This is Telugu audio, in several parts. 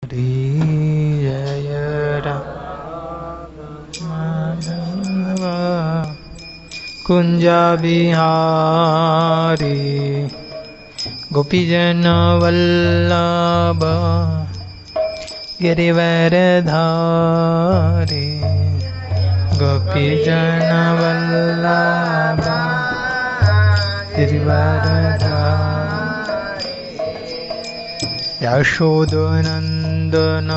हरि जय राम कुञ्जाबिहारी गोपीजनवल्लभ गिरिवरधारी गोपीजनवल्लभ गिरिवरधारी यशोदनन्दन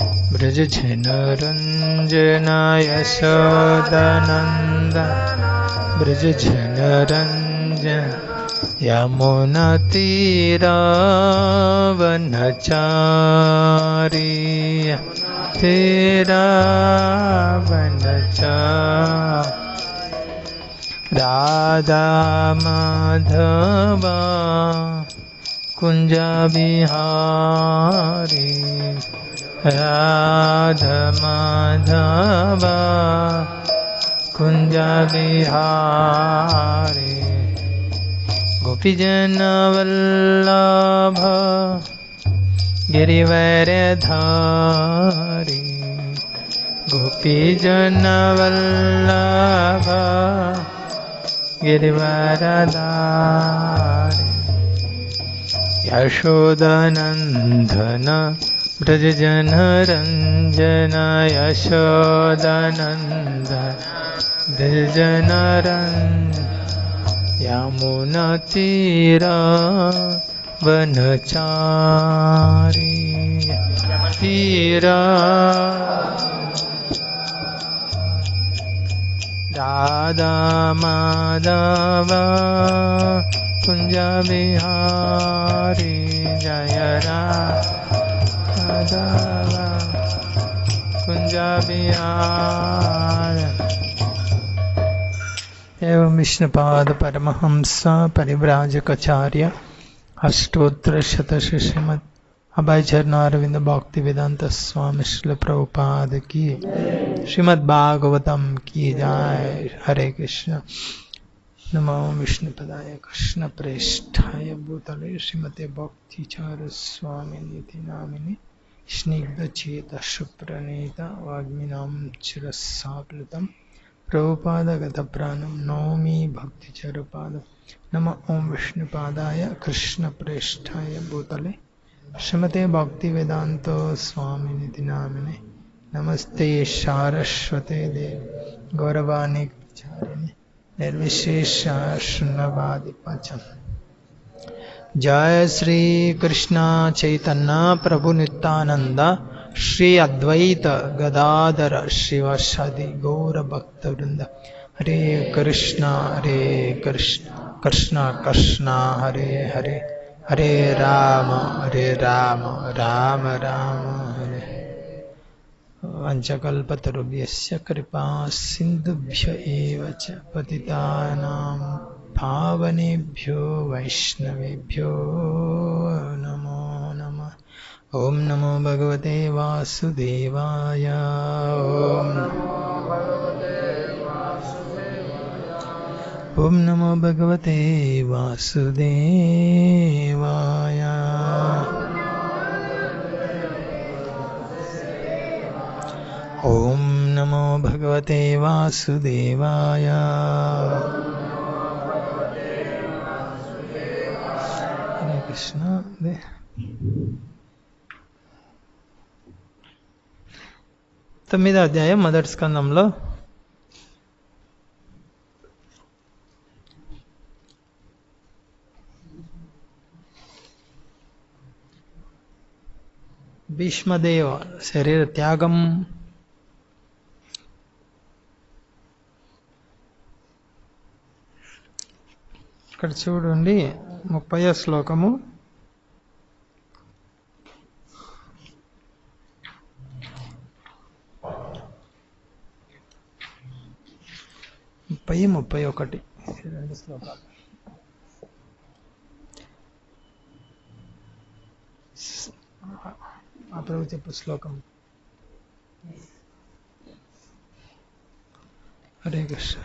ब्रजझनरञ्जन यशोदनन्द ब्रजझनरञ्जन यमुनतीरावनचारी तीरावनचारी राधा माधवा कुञ्जाबिहारी राधमाधवा कुञ्जाबिहारी गोपीजनवल्लभ गिरिवरधारी गोपीजनवल्लभ गिरिवरधारी यशोदनन्दन ब्रजजनरञ्जन यशोदनन्दन ब्रजजनरञ्जन यमुनतीरा वनचारी तीरा राधा माधवा कुञ्जबिहारी जय राधवा कुञ्जबिहार एवं विष्णुपाद परमहंस परिव्राजकाचार्य अष्टोत्तरशतश श्रीमद् अभय चरणारविंद भक्ति वेदांत स्वामी श्रील प्रभुपाद की श्रीमद् भागवतम की जाय हरे कृष्ण नमो विष्णुपदाय कृष्ण प्रेष्ठाय भूतले श्रीमते भक्तिचार स्वामी निति नामिनि स्निग्ध चेत सुप्रणीत वाग्मिनां चिरस्साप्लुतम् प्रभुपादगतप्राणं नौमि भक्तिचरुपादं नम ॐ विष्णुपादाय कृष्णप्रेष्ठाय भूतले श्रीमते भक्तिवेदान्तो स्वामिनिति नामिने नमस्ते सारस्वते देव गौरवाणी चारिणे निर्विशेषा शून्यवादिपचम् जय श्री कृष्ण चैतन्य प्रभु नित्यानंद श्री अद्वैत गदाधर शिवशदि गौर भक्त वृंद हरे कृष्ण हरे कृष्ण कृष्ण कृष्ण हरे हरे हरे राम हरे राम राम राम हरे वञ्चकल्पतरुभ्यस्य कृपा सिन्धुभ्य एव च पतितानां पावनेभ्यो वैष्णवेभ्यो नमो नमः ॐ नमो भगवते वासुदेवाय ॐ ॐ नमो भगवते वासुदेवाय ॐ नमो भगवते वासुदेवाय हरे कृष्ण दे తొమ్మిదో అధ్యాయం మొదటి స్కందంలో భీష్మదేవ శరీర త్యాగం ఇక్కడ చూడండి ముప్పై శ్లోకము ముప్పై ముప్పై ఒకటి రెండు శ్లోకాలు ఆ ప్రభు చెప్పు శ్లోకం హరే కృష్ణ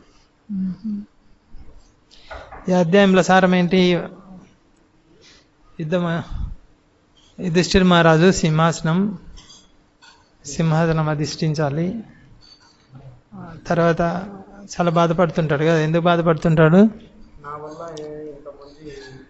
ఈ అధ్యాయంలో సారం ఏంటి యుద్ధమ యుధిష్ఠిర్ మహారాజు సింహాసనం సింహాసనం అధిష్ఠించాలి ఆ, తర్వాత చాలా బాధపడుతుంటాడు కదా ఎందుకు బాధపడుతుంటాడు నా వల్ల ఏ- ఇంతమంది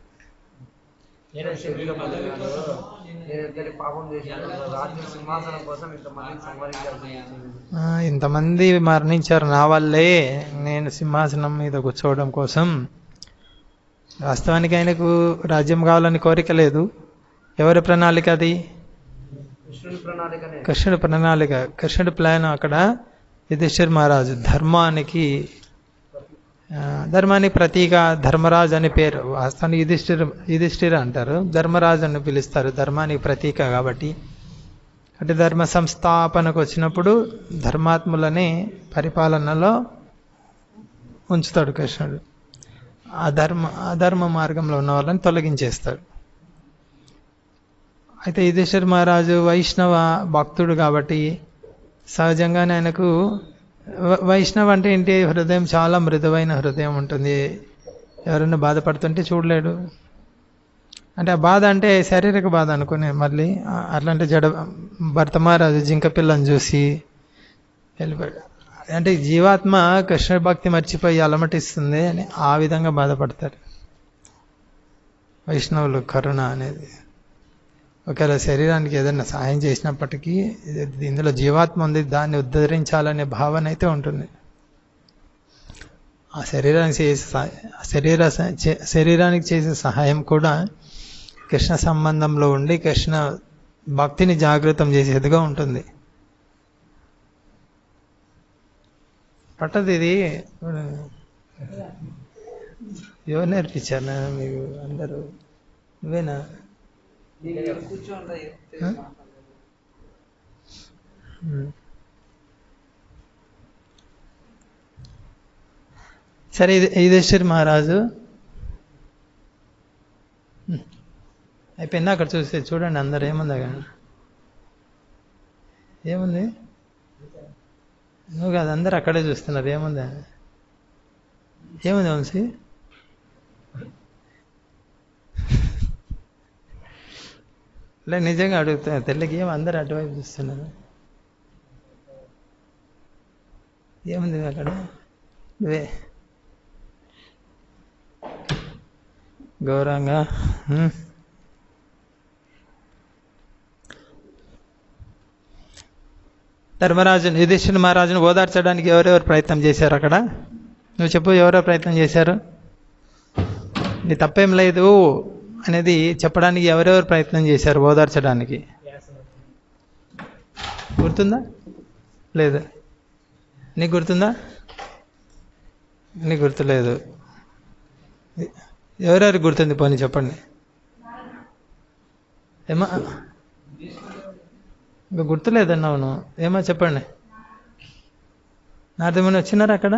శరీరం పొందినారు. నేను ఎంతటి పాపం చేశాను రాజ్య సింహాసనం కోసం ఇంతమందిని సంహరించాల్సి వచ్చింది. ఆ, ఇంతమంది మరణించారు నా వల్లే నేను సింహాసనం మీద కూర్చోవడం కోసం వాస్తవానికి ఆయనకు రాజ్యం కావాలని కోరిక లేదు ఎవరి ప్రణాళిక అది కృష్ణుని ప్రణాళికనే కృష్ణుడి ప్రణాళిక కృష్ణుడి ప్లాన్ అక్కడ యుధిష్ఠిర్ మహారాజు ధర్మానికి ఆ, ధర్మానికి ప్రతీక ధర్మరాజు అని పేరు వాస్తవానికి యుధిష్ఠిర్ యుధిష్ఠిర్ అంటారు ధర్మరాజు అని పిలుస్తారు ధర్మానికి ప్రతీక కాబట్టి అంటే ధర్మ సంస్థాపనకు వచ్చినప్పుడు ధర్మాత్ములని పరిపాలనలో ఉంచుతాడు కృష్ణుడు అధర్మ అధర్మ మార్గంలో ఉన్న వాళ్ళని తొలగించేస్తాడు అయితే యుధిష్ఠిర్ మహారాజు వైష్ణవ భక్తుడు కాబట్టి సహజంగానే ఆయనకు వ- వైష్ణవ్ అంటే ఏంటి హృదయం చాలా మృదువైన హృదయం ఉంటుంది ఎవరైనా బాధపడుతుంటే చూడలేడు అంటే ఆ బాధ అంటే శారీరక బాధ అనుకునే మళ్ళీ ఆ- అట్లాంటి జడ భర్త మహారాజు జింక పిల్లని చూసి వెళ్ళిపోయాడు అంటే జీవాత్మ కృష్ణ భక్తి మర్చిపోయి అలమటిస్తుంది అని ఆ విధంగా బాధపడతారు వైష్ణవులు కరుణ అనేది ఒకవేళ శరీరానికి ఏదైనా సహాయం చేసినప్పటికీ ఇది- ఇందులో జీవాత్మ ఉంది దాన్ని ఉద్ధరించాలనే భావన అయితే ఉంటుంది ఆ శరీరానికి చేసే సహా- ఆ శరీర స- చే- శరీరానికి చేసే సహాయం కూడా కృష్ణ సంబంధంలో ఉండి కృష్ణ భక్తిని జాగృతం చేసేదిగా ఉంటుంది పట్టదు ఇది ఎవరు నేర్పించారు నాన్న మీకు అందరూ నువ్వేనా నేను ఇక్కడ కూర్చోండి ఆ? ఉమ్. సరే ఇది యుధిష్ఠిర్ మహారాజు ఉమ్. అయిపోయిందా అక్కడ చూస్తే చూడండి అందరు ఏముంది అక్కడ ఏముంది నువ్వు కాదు అందరు అక్కడే చూస్తున్నారు ఏముంది ఏముంది వంశీ లే నిజంగా అడుగుతున్నా తెల్లకి ఏం అందరు అటువైపు చూస్తున్నారు ఏముంది అక్కడ నువ్వే గౌరవంగా ఉమ్. ధర్మరాజును యుధిష్ఠిర మహారాజును ఓదార్చడానికి ఎవరెవరు ప్రయత్నం చేశారు అక్కడ నువ్వు చెప్పు ఎవరెవరు ప్రయత్నం చేశారు నీ తప్పేం లేదు అనేది చెప్పడానికి ఎవరెవరు ప్రయత్నం చేశారు ఓదార్చడానికి గుర్తుందా లేదు నీకు గుర్తుందా నీకు గుర్తులేదు ఎవరెవరికి గుర్తుంది పోనీ చెప్పండి ఏమా ఇంకా గుర్తులేదన్నావు నువ్వు ఏమో చెప్పండి నారదముని వచ్చినారా అక్కడ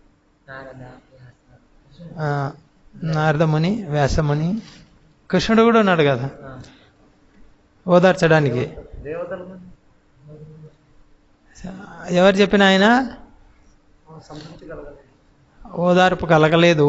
ఆ, నారదముని వ్యాసముని కృష్ణుడు కూడా ఉన్నాడు కదా ఓదార్చడానికి దేవతలు ఎవరు చెప్పిన ఆయన సంతృప్తి కలగాలి ఓదార్పు కలగలేదు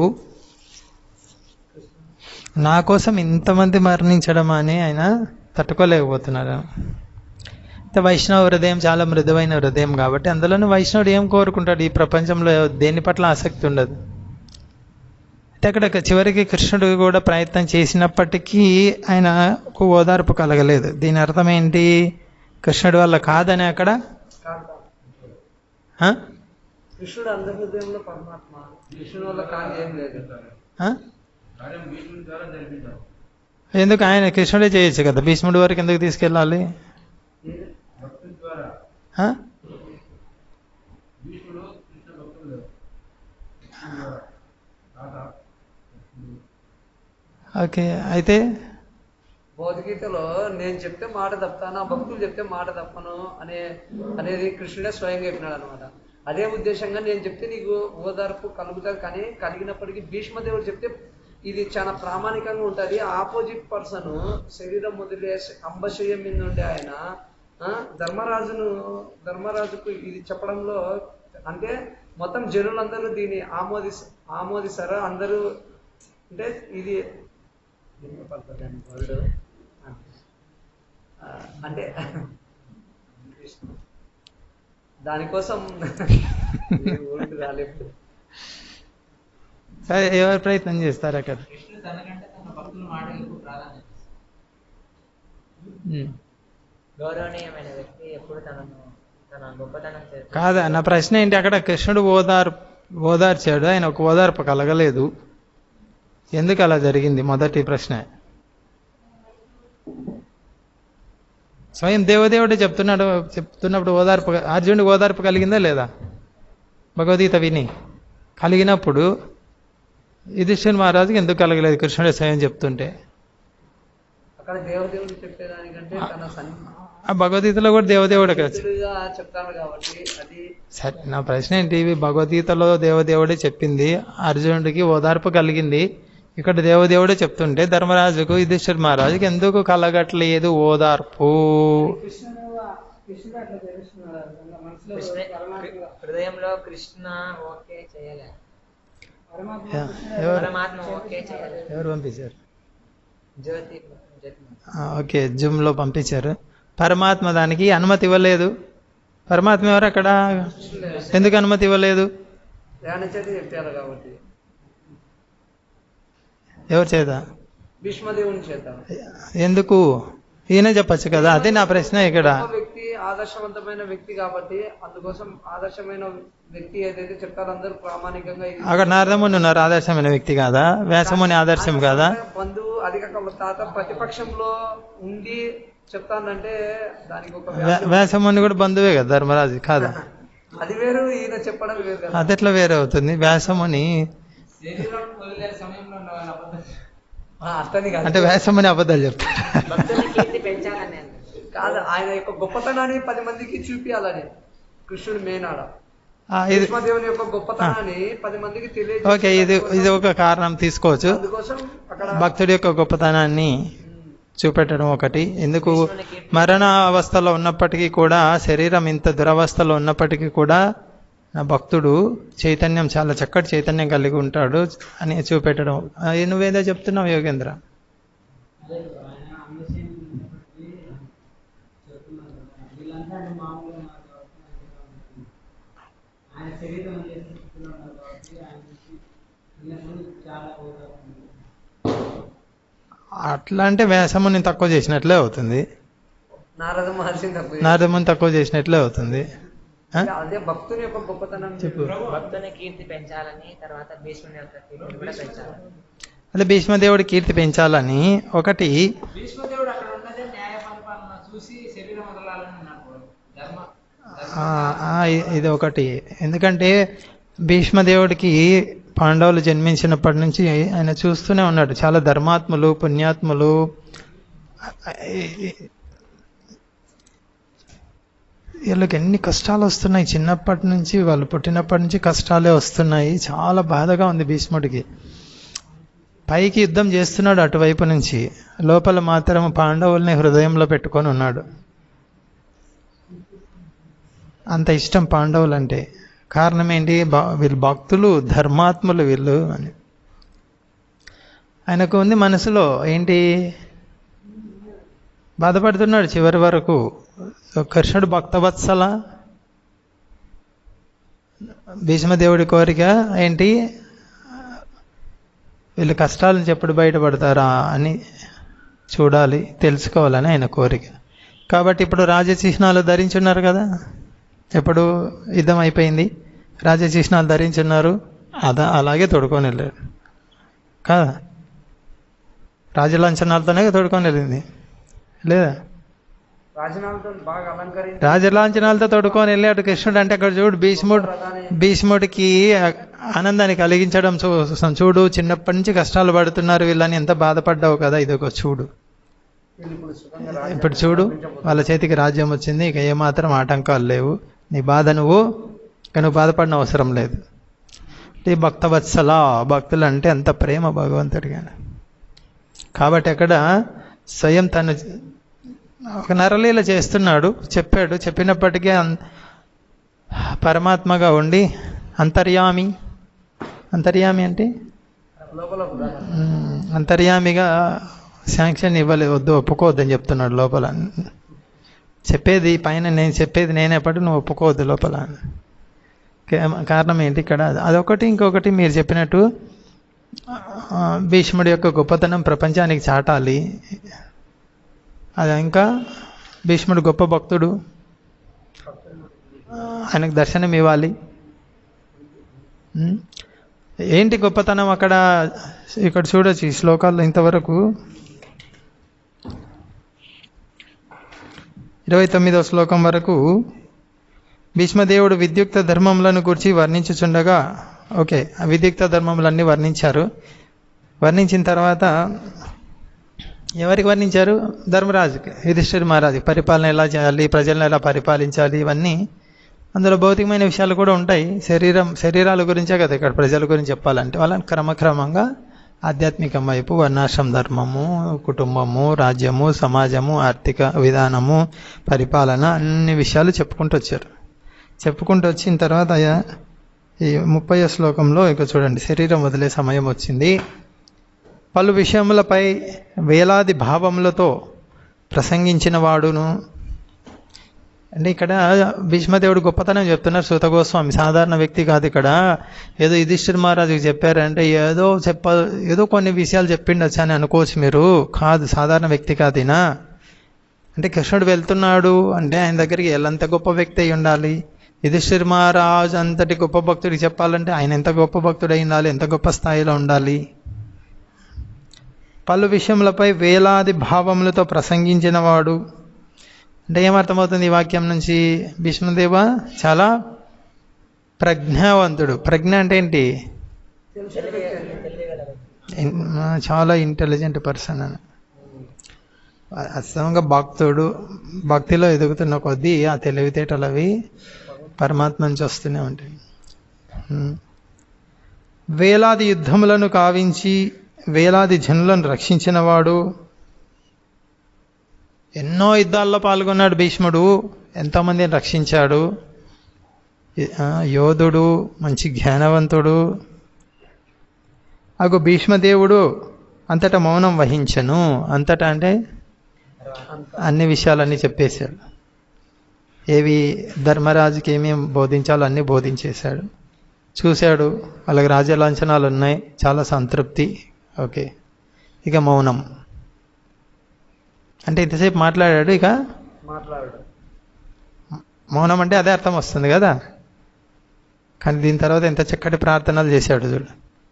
నా కోసం ఇంతమంది మరణించడం అని ఆయన తట్టుకోలేకపోతున్నారు అయితే వైష్ణవ హృదయం చాలా మృదువైన హృదయం కాబట్టి అందులోనూ వైష్ణవుడు ఏం కోరుకుంటాడు ఈ ప్రపంచంలో దేని పట్ల ఆసక్తి ఉండదు అయితే అక్కడ చివరికి కృష్ణుడు కూడా ప్రయత్నం చేసినప్పటికీ ఆయనకు ఓదార్పు కలగలేదు దీని అర్థం ఏంటి కృష్ణుడి వల్ల కాదని అక్కడ కాదు కాదు. ఆ? కృష్ణుడు అందరి హృదయంలో పరమాత్మ కృష్ణుడు వల్ల కాని ఏం లేదు ఆ? ఎందుకు ఆయన కృష్ణుడే చేయొచ్చు కదా భీష్ముడి వరకు ఎందుకు తీసుకెళ్ళాలి ఆ? ఓకే అయితే భగవద్గీతలో నేను చెప్తే మాట తప్పుతాను నా భక్తులు చెప్తే మాట తప్పను అనే అనేది కృష్ణుడే స్వయంగా చెప్పినాడు అనమాట అదే ఉద్దేశంగా నేను చెప్తే నీకు ఓదార్పు కలుగుతుంది కానీ కలిగినప్పటికీ భీష్మదేవుడు చెప్తే ఇది చాలా ప్రామాణికంగా ఉంటుంది ఆపోజిట్ పర్సన్ శరీరం వదిలేసి అంబశయం మీద ఉండే ఆయన ఆ, ధర్మరాజును ధర్మరాజుకు ఇది చెప్పడంలో అంటే మొత్తం జనులందరూ దీన్ని ఆమోది ఆమోదిస్తారు అందరూ అంటే ఇది పడుతుంది అని వరల్డ్ అంటే దానికోసం ఊరికి రాలేదు సరే ఎవరు ప్రయత్నం చేస్తారు అక్కడ కృష్ణుడు తనకంటే తన భక్తుల మాట ఎక్కువ ప్రాధాన్యత ఉమ్. గౌరవనీయమైన వ్యక్తి ఎప్పుడు తనను తన గొప్పతనం చేస్తారు కాదా నా ప్రశ్న ఏంటి అక్కడ కృష్ణుడు ఓదార్ ఓదార్చాడు ఆయన ఒక ఓదార్పు కలగలేదు ఎందుకు అలా జరిగింది మొదటి ప్రశ్న స్వయం దేవదేవుడే చెప్తున్నాడు చెప్తున్నప్పుడు ఓదార్పు అర్జునుడికి ఓదార్పు కలిగిందా లేదా భగవద్గీత విని కలిగినప్పుడు యుధిష్ఠిర్ మహారాజుకి ఎందుకు కలగలేదు కృష్ణుడే స్వయం చెప్తుంటే అక్కడ దేవదేవుడు చెప్పేదానికంటే తన ఆ భగవద్గీతలో కూడా దేవదేవుడే కదా సన్నిహితుడిగా చెప్తాను కాబట్టి అది సరే నా ప్రశ్న ఏంటి ఇవి భగవద్గీతలో దేవదేవుడే చెప్పింది అర్జునుడికి ఓదార్పు కలిగింది ఇక్కడ దేవదేవుడే చెప్తుంటే ధర్మరాజుకు యుధిష్ఠిర్ మహారాజుకి ఎందుకు కలగట్లేదు ఓదార్పు కృష్ణ హృదయంలో కృష్ణ ఓకే చేయలే ఎవరు పరమాత్మ ఓకే చేయలే ఎవరు పంపించారు జ్యోతి జ్యోతి ఆ, ఓకే జూమ్లో పంపించారు పరమాత్మ దానికి అనుమతి ఇవ్వలేదు పరమాత్మ ఎవరు అక్కడ ఎందుకు అనుమతి ఇవ్వలేదు ధ్యాన చేతి చెప్పారు కాబట్టి ఎవరి చేత భీష్మదేవుని చేత ఎందుకు ఈయన చెప్పచ్చు కదా అదే నా ప్రశ్న ఇక్కడ గొప్ప వ్యక్తి ఆదర్శవంతమైన వ్యక్తి కాబట్టి అందుకోసం ఆదర్శమైన వ్యక్తి ఏదైతే చెప్తారో అందరూ ప్రామాణికంగా ఇది అక్కడ నారదముని ఉన్నారు ఆదర్శమైన వ్యక్తి కాదా వ్యాసముని ఆదర్శం కాదా బంధువు అది కాక తాత ప్రతిపక్షంలో ఉండి చెప్తానంటే దానికి ఒక వ్యా- value. వ్యాసముని కూడా బంధువే కదా ధర్మరాజు కాదా అది వేరు ఈయన చెప్పడం వేరు కదా అదెట్లా వేరే అవుతుంది వ్యాసముని శరీరం వదిలే సమయంలో ఉన్న వాళ్ళ అబద్ధం ఆ, అట్లని కాదు అంటే వ్యాసముని అబద్ధాలు చెప్తారు భక్తుల కీర్తి పెంచాలని అంటారు. కాదు ఆయన యొక్క గొప్పతనాన్ని పది మందికి చూపించాలని కృష్ణుడు మెయిన్ ఆడ ఆ, ఇది భీష్మదేవుని యొక్క గొప్పతనాన్ని పది మందికి తెలియజే ఓకే ఇది ఇది ఒక కారణం తీసుకోవచ్చు అందుకోసం అక్కడ భక్తుడి యొక్క గొప్పతనాన్ని ఉమ్, చూపెట్టడం ఒకటి ఎందుకు మరణ అవస్థలో ఉన్నప్పటికీ కూడా శరీరం ఇంత దురవస్థలో ఉన్నప్పటికీ కూడా నా భక్తుడు చైతన్యం చాలా చక్కటి చైతన్యం కలిగి ఉంటాడు అని చూపెట్టడం ఆ, నువ్వేదో చెప్తున్నావు యోగేంద్ర అదే కదా, ఆయన అంశం ఉన్నప్పటికీ చెప్తున్నారు కదా, వీళ్ళంతా అంటే మామూలుగా ఉన్నారు కాబట్టి మంచిగా ఉంటుంది. ఆయన శరీరం చేసి స్థితిలో ఉన్నారు కాబట్టి ఆయన నుంచి వీళ్ళకు చాలా ఓదార్పు అట్లా అంటే వ్యాసముని తక్కువ చేసినట్లే అవుతుంది నారద మహర్షిని తక్కువ నారదముని తక్కువ చేసినట్లే అవుతుంది ఆ? అదే భక్తుని యొక్క గొప్పతనం చెప్పు భక్తుని కీర్తి పెంచాలని తర్వాత భీష్ముని యొక్క కీర్తిని కూడా పెంచాలని అదే భీష్మదేవుడి కీర్తి పెంచాలని ఒకటి భీష్మదేవుడు అక్కడ ఉన్నదే న్యాయ పరిపాలన చూసి శరీరం వదలాలని అన్నాడు ధర్మ ఆ, ఆ, ఇ- ఇది ఒకటి ఎందుకంటే భీష్మదేవుడికి పాండవులు జన్మించినప్పటి నుంచి ఆయన చూస్తూనే ఉన్నాడు చాలా ధర్మాత్ములు పుణ్యాత్ములు వీళ్ళకి ఎన్ని కష్టాలు వస్తున్నాయి చిన్నప్పటి నుంచి వాళ్ళు పుట్టినప్పటి నుంచి కష్టాలే వస్తున్నాయి చాలా బాధగా ఉంది భీష్ముడికి పైకి యుద్ధం చేస్తున్నాడు అటువైపు నుంచి లోపల మాత్రం పాండవుల్ని హృదయంలో పెట్టుకొని ఉన్నాడు అంత ఇష్టం పాండవులు అంటే కారణం ఏంటి భ- వీళ్ళు భక్తులు ధర్మాత్ములు వీళ్ళు అని ఆయనకు ఉంది మనసులో ఏంటి బాధపడుతున్నాడు చివరి వరకు సో కృష్ణుడు భక్తవత్సల భీష్మదేవుడి కోరిక ఏంటి వీళ్ళు కష్టాల నుంచి ఎప్పుడు బయటపడతారా అని చూడాలి తెలుసుకోవాలని ఆయన కోరిక కాబట్టి ఇప్పుడు రాజచిహ్నాలు ధరించున్నారు కదా ఎప్పుడు యుద్ధం అయిపోయింది రాజచిహ్నాలు ధరించున్నారు అదా అలాగే తొడుకొని వెళ్ళాడు కాదా రాజలాంఛనాలతోనే తొడుకొని వెళ్ళింది లేదా రాజనాలతో బాగా అలంకరించి రాజలాంఛనాలతో తొడుకొని వెళ్ళాడు కృష్ణుడు అంటే అక్కడ చూడు భీష్ముడు ప్రధాని భీష్ముడికి ఆనందాన్ని కలిగించడం చూ- చూడు చిన్నప్పటి నుంచి కష్టాలు పడుతున్నారు వీళ్ళని ఎంత బాధపడ్డావు కదా ఇదొక చూడు వీళ్ళు ఇప్పుడు సుఖంగా రాజ్యం ఇప్పుడు చూడు వాళ్ళ చేతికి రాజ్యం వచ్చింది ఇక ఏమాత్రం ఆటంకాలు లేవు నీ బాధ నువ్వు ఇక నువ్వు బాధపడిన అవసరం లేదు ఈ భక్తవత్సల భక్తులు అంటే అంత ప్రేమ భగవంతుడిగా కాబట్టి అక్కడ స్వయం తను ఒక నరలీల చేస్తున్నాడు చెప్పాడు చెప్పినప్పటికీ అన్- పరమాత్మగా ఉండి అంతర్యామి అంతర్యామి అంటే లోపల ఒక- మ్మ్. అంతర్యామిగా శాంక్షన్ ఇవ్వలేదు వద్దు ఒప్పుకోవద్దని చెప్తున్నాడు లోపల చెప్పేది పైన నేను చెప్పేది నేనేపటి నువ్వు ఒప్పుకోవద్దు లోపల కే- కారణం ఏంటి ఇక్కడ అదొకటి ఇంకొకటి మీరు చెప్పినట్టు ఆ, భీష్ముడి యొక్క గొప్పతనం ప్రపంచానికి చాటాలి అది ఇంకా భీష్ముడు గొప్ప భక్తుడు ఆ, ఆయనకు దర్శనం ఇవ్వాలి ఉమ్. ఏంటి గొప్పతనం అక్కడ ఇక్కడ చూడొచ్చు ఈ శ్లోకాల్లో ఇంతవరకు ఇరవై తొమ్మిదవ శ్లోకం వరకు భీష్మదేవుడు విద్యుక్త ధర్మములను గురించి వర్ణించుచుండగా ఓకే ఆ విద్యుక్త ధర్మములన్నీ వర్ణించారు వర్ణించిన తర్వాత ఎవరికి వర్ణించారు ధర్మరాజుకి యుధిష్ఠిర్ మహారాజు పరిపాలన ఎలా చేయాలి ప్రజలను ఎలా పరిపాలించాలి ఇవన్నీ అందులో భౌతికమైన విషయాలు కూడా ఉంటాయి శరీరం శరీరాల గురించే కదా ఇక్కడ ప్రజల గురించి చెప్పాలంటే వాళ్ళని క్రమక్రమంగా ఆధ్యాత్మికం వైపు వర్ణాశ్రమ ధర్మము కుటుంబము రాజ్యము సమాజము ఆర్థిక విధానము పరిపాలన అన్ని విషయాలు చెప్పుకుంటూ వచ్చారు చెప్పుకుంటూ వచ్చిన తర్వాత అయ్యా, ఈ ముప్పై శ్లోకంలో ఇక చూడండి శరీరం వదిలే సమయం వచ్చింది పలు విషయములపై వేలాది భావములతో ప్రసంగించిన వాడును అంటే ఇక్కడ భీష్మదేవుడు గొప్పతనం చెప్తున్నారు సూత గోస్వామి సాధారణ వ్యక్తి కాదు ఇక్కడ ఏదో యుధిష్ఠిర్ మహారాజుకి చెప్పారంటే ఏదో చెప్ప ఏదో కొన్ని విషయాలు చెప్పిండొచ్చు అని అనుకోవచ్చు మీరు కాదు సాధారణ వ్యక్తి కాదు ఈయన అంటే కృష్ణుడు వెళ్తున్నాడు అంటే ఆయన దగ్గరికి ఎంత గొప్ప వ్యక్తి అయి ఉండాలి యుధిష్ఠిర్ మహారాజు అంతటి గొప్ప భక్తుడికి చెప్పాలంటే ఆయన ఎంత గొప్ప భక్తుడు అయి ఉండాలి ఎంత గొప్ప స్థాయిలో ఉండాలి పలు విషయములపై వేలాది భావములతో ప్రసంగించిన వాడు అంటే ఏమర్థమవుతుంది ఈ వాక్యం నుంచి భీష్మదేవ చాలా ప్రజ్ఞావంతుడు ప్రజ్ఞ అంటే ఏంటి ఇన్- చాలా ఇంటెలిజెంట్ పర్సన్ అని అస్తంగా భక్తుడు భక్తిలో ఎదుగుతున్న కొద్దీ ఆ తెలివితేటలు అవి పరమాత్మ నుంచి వస్తూనే ఉంటాయి ఉమ్. వేలాది యుద్ధములను కావించి వేలాది జనులను రక్షించిన వాడు ఎన్నో యుద్ధాల్లో పాల్గొన్నాడు భీష్ముడు ఎంతోమందిని రక్షించాడు ఈ- ఆ, యోధుడు మంచి జ్ఞానవంతుడు అగు భీష్మదేవుడు అంతటా మౌనం వహించను అంతటా అంటే అన్ని విషయాలన్నీ చెప్పేశాడు ఏవి ధర్మరాజుకి ఏమేమి బోధించాలో అన్నీ బోధించేశాడు చూశాడు వాళ్ళకి రాజ్య లాంఛనాలు ఉన్నాయి చాలా సంతృప్తి ఓకే ఇక మౌనం అంటే ఇంతసేపు మాట్లాడాడు ఇక మాట్లాడు మౌనం అంటే అదే అర్థం వస్తుంది కదా కానీ దీని తర్వాత ఎంత చక్కటి ప్రార్థనలు చేశాడు చూడు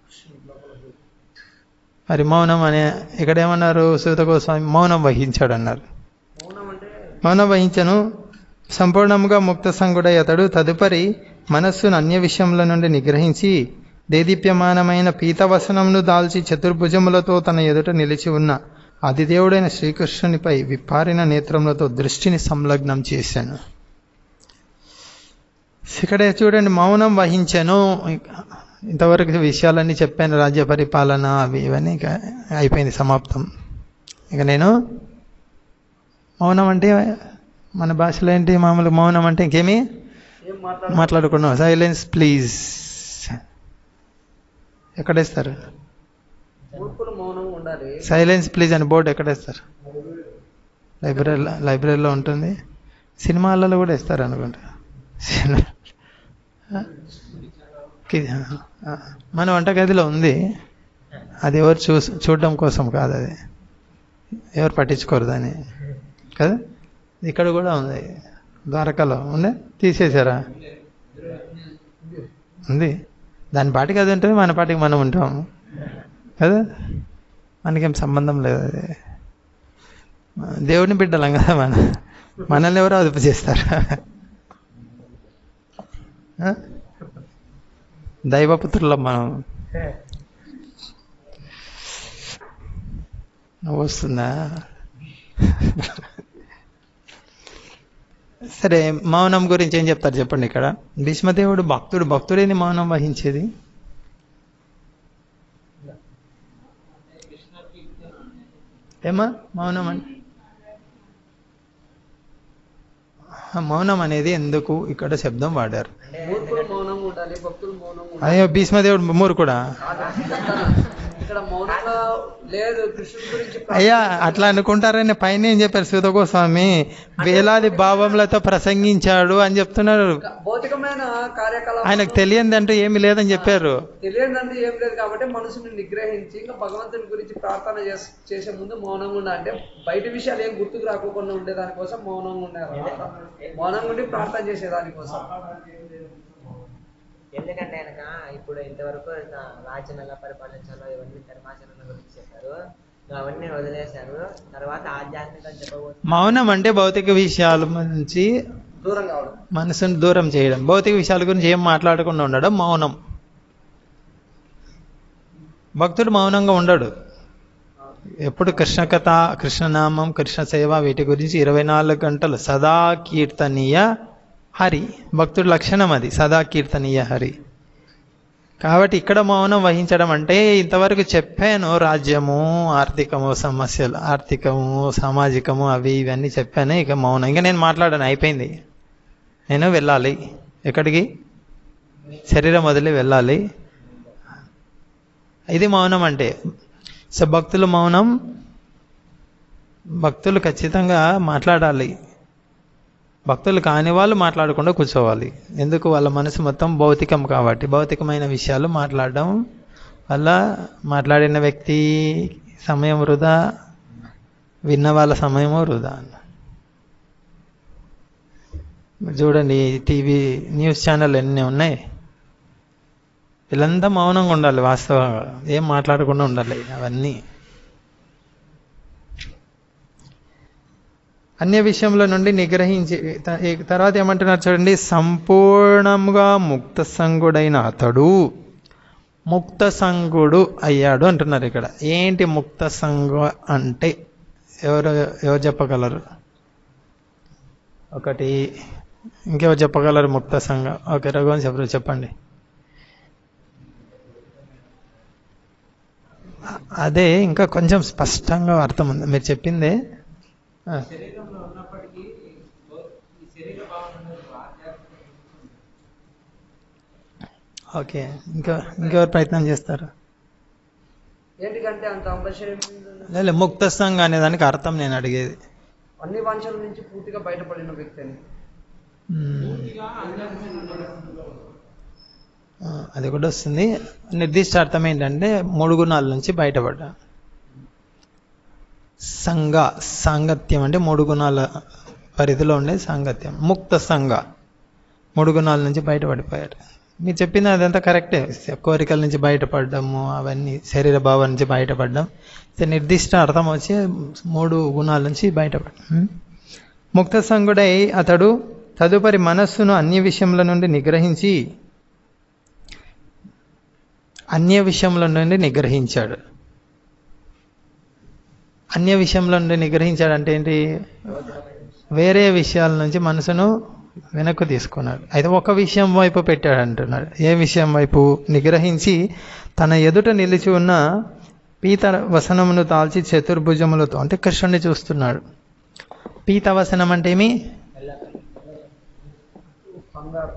మరి మౌనం అనే ఇక్కడ ఏమన్నారు సూత గోస్వామి మౌనం వహించాడు అన్నారు మౌనం అంటే మౌనం వహించను సంపూర్ణముగా ముక్త సంగుడై అతడు తదుపరి మనస్సును అన్య విషయముల నుండి నిగ్రహించి దేదీప్యమానమైన పీతవసనమును దాల్చి చతుర్భుజములతో తన ఎదుట నిలిచి ఉన్న ఆదిదేవుడైన శ్రీకృష్ణునిపై విప్పారిన నేత్రములతో దృష్టిని సంలగ్నం చేశాను ఇక్కడ చూడండి మౌనం వహించాను ఇంతవరకు విషయాలన్నీ చెప్పాను రాజ్య పరిపాలన అవి ఇవన్నీ ఇక అయిపోయింది సమాప్తం ఇక నేను మౌనం అంటే మన భాషలో ఏంటి మామూలు మౌనం అంటే ఇంకేమి ఏం మాట్లాడు మాట్లాడుకున్నాం సైలెన్స్ ప్లీజ్ ఎక్కడేస్తారు మూర్ఖులు మౌనంగా ఉండాలి సైలెన్స్ ప్లీజ్ అని బోర్డు ఎక్కడేస్తారు లైబ్రరీలో లైబ్రరీలో ఉంటుంది సినిమాలలో కూడా ఇస్తారు అనుకుంటా సినిమా కి- ఆ, మన వంటగదిలో ఉంది అది ఎవరు చూ చూడడం కోసం కాదు అది ఎవరు పట్టించుకోరు దాన్ని కదా ఇక్కడ కూడా ఉంది ద్వారకాలో ఉంది తీసేశారా ఉంది దాని పాటికి అది ఉంటుంది మన పాటికి మనం ఉంటాం కదా మనకేం సంబంధం లేదు అది దేవుడిని బిడ్డలం కదా మన మనల్ని ఎవరో అదుపు చేస్తారు ఆ? దైవపుత్రులం మనం నువ్వు వస్తుందా సరే మౌనం గురించి ఏం చెప్తారు చెప్పండి ఇక్కడ భీష్మదేవుడు భక్తుడు భక్తుడేది మౌనం వహించేది ఏమా మౌనం అంటే ఆ మౌనం అనేది ఎందుకు ఇక్కడ శబ్దం వాడారు మూర్ఖులు మౌనంగా ఉండాలి భక్తులు మౌనంగా ఉండాలి అయ్యో భీష్మదేవుడు మూరు కూడా కాదు, చెప్తాను. ఇక్కడ మౌనంగా లేదు కృష్ణుడి గురించి అయ్యా అట్లా అనుకుంటారని పైన ఏం చెప్పారు సూతగోస్వామి వేలాది భావములతో ప్రసంగించాడు అని చెప్తున్నారు భౌతికమైన కార్యకలాపాలు ఆయనకు తెలియంది అంటూ ఏమీ లేదని చెప్పారు తెలియదంటే ఏం లేదు కాబట్టి మనసుని నిగ్రహించి ఇంకా భగవంతుని గురించి ప్రార్థన చేస్- చేసే ముందు మౌనంగా ఉండాలి అంటే బయట విషయాలు ఏం గుర్తుకు రాకోకుండా ఉండే దానికోసం మౌనంగా ఉన్నారు మౌనంగా ఉండి ప్రార్థన చేసే దానికోసం ఎందుకంటే కనుక ఇప్పుడు ఇంతవరకు ఇక రాజ్యం ఎలా పరిపాలించాలో ఇవన్నీ ధర్మాచరణ గురించి చెప్పారు ఇంకా అవన్నీ వదిలేశారు తర్వాత ఆధ్యాత్మికం చెప్పబోతున్నారు మౌనం అంటే భౌతిక విషయాల నుంచి దూరం కావడం మనసును దూరం చేయడం భౌతిక విషయాల గురించి ఏం మాట్లాడకుండా ఉండడం మౌనం భక్తుడు మౌనంగా ఉండడు ఎప్పుడు కృష్ణ కథ కృష్ణనామం కృష్ణ సేవ వీటి గురించి ఇరవై నాలుగు గంటలు సదా కీర్తనీయ హరి భక్తుడి లక్షణం అది సదా కీర్తనీయ హరి కాబట్టి ఇక్కడ మౌనం వహించడం అంటే ఇంతవరకు చెప్పాను రాజ్యము ఆర్థికము సమస్యలు ఆర్థికము సామాజికము అవి ఇవన్నీ చెప్పాను ఇక మౌనం ఇంకా నేను మాట్లాడాను అయిపోయింది నేను వెళ్ళాలి ఎక్కడికి శరీరం వదిలి వెళ్ళాలి ఇది మౌనం అంటే సో భక్తులు మౌనం భక్తులు ఖచ్చితంగా మాట్లాడాలి భక్తులు కాని వాళ్ళు మాట్లాడకుండా కూర్చోవాలి ఎందుకు వాళ్ళ మనసు మొత్తం భౌతికం కాబట్టి భౌతికమైన విషయాలు మాట్లాడడం వల్ల మాట్లాడిన వ్యక్తి సమయం వృధా విన్న వాళ్ళ సమయము వృధా చూడండి టీవీ న్యూస్ ఛానల్ ఎన్ని ఉన్నాయి వీళ్ళంతా మౌనంగా ఉండాలి వాస్తవంగా ఏం మాట్లాడకుండా ఉండాలి అవన్నీ అన్య విషయంలో నుండి నిగ్రహించి త- ఈ తర్వాత ఏమంటున్నారు చూడండి సంపూర్ణంగా ముక్త సంగుడైన అతడు ముక్త సంగుడు అయ్యాడు అంటున్నారు ఇక్కడ ఏంటి ముక్త సంగు అంటే ఎవరు ఎవరు చెప్పగలరు ఒకటి ఇంకెవరు చెప్పగలరు ముక్త సంఘ ఓకే రఘువన్ చెప్పరు చెప్పండి అ- అదే ఇంకా కొంచెం స్పష్టంగా అర్థం ఉంది మీరు చెప్పిందే ఆ. శరీరంలో ఉన్నప్పటికీ భౌ- ఈ శరీర భావన అనేది ఆధ్యాత్మిక ఓకే ఇంకా ఇంకెవరు ప్రయత్నం చేస్తారు ఏంటికంటే అంత అంబశయం లేదు ముక్త సంఘ అనే దానికి అర్థం నేను అడిగేది అన్ని వాంఛల నుంచి పూర్తిగా బయటపడిన వ్యక్తి అని మ్మ్. ఆ, అది కూడా వస్తుంది నిర్దిష్ట అర్థం ఏంటంటే మూడు గుణాల నుంచి బయటపడ్డా సంఘ సాంగత్యం అంటే మూడు గుణాల పరిధిలో ఉండే సాంగత్యం ముక్త సంఘ మూడు గుణాల నుంచి బయటపడిపోయారు మీరు చెప్పింది అదంతా కరెక్టే కోరికల నుంచి బయటపడడము అవన్నీ శరీర భావం నుంచి బయటపడడం సో నిర్దిష్ట అర్థం వచ్చి మూడు గుణాల నుంచి బయటపడడం ముక్త సంగుడై అతడు తదుపరి మనస్సును అన్య విషయముల నుండి నిగ్రహించి అన్య విషయముల నుండి నిగ్రహించాడు అన్య విషయంలో నుండి నిగ్రహించాడు అంటే ఏంటి వేరే విషయాల నుంచి మనసును వెనక్కు తీసుకున్నాడు అయితే ఒక విషయం వైపు పెట్టాడు అంటున్నాడు ఏ విషయం వైపు నిగ్రహించి తన ఎదుట నిలిచి ఉన్న పీత వసనమును తాల్చి చతుర్భుజములతో అంటే కృష్ణుడిని చూస్తున్నాడు పీత వసనం అంటే ఏమి బంగారు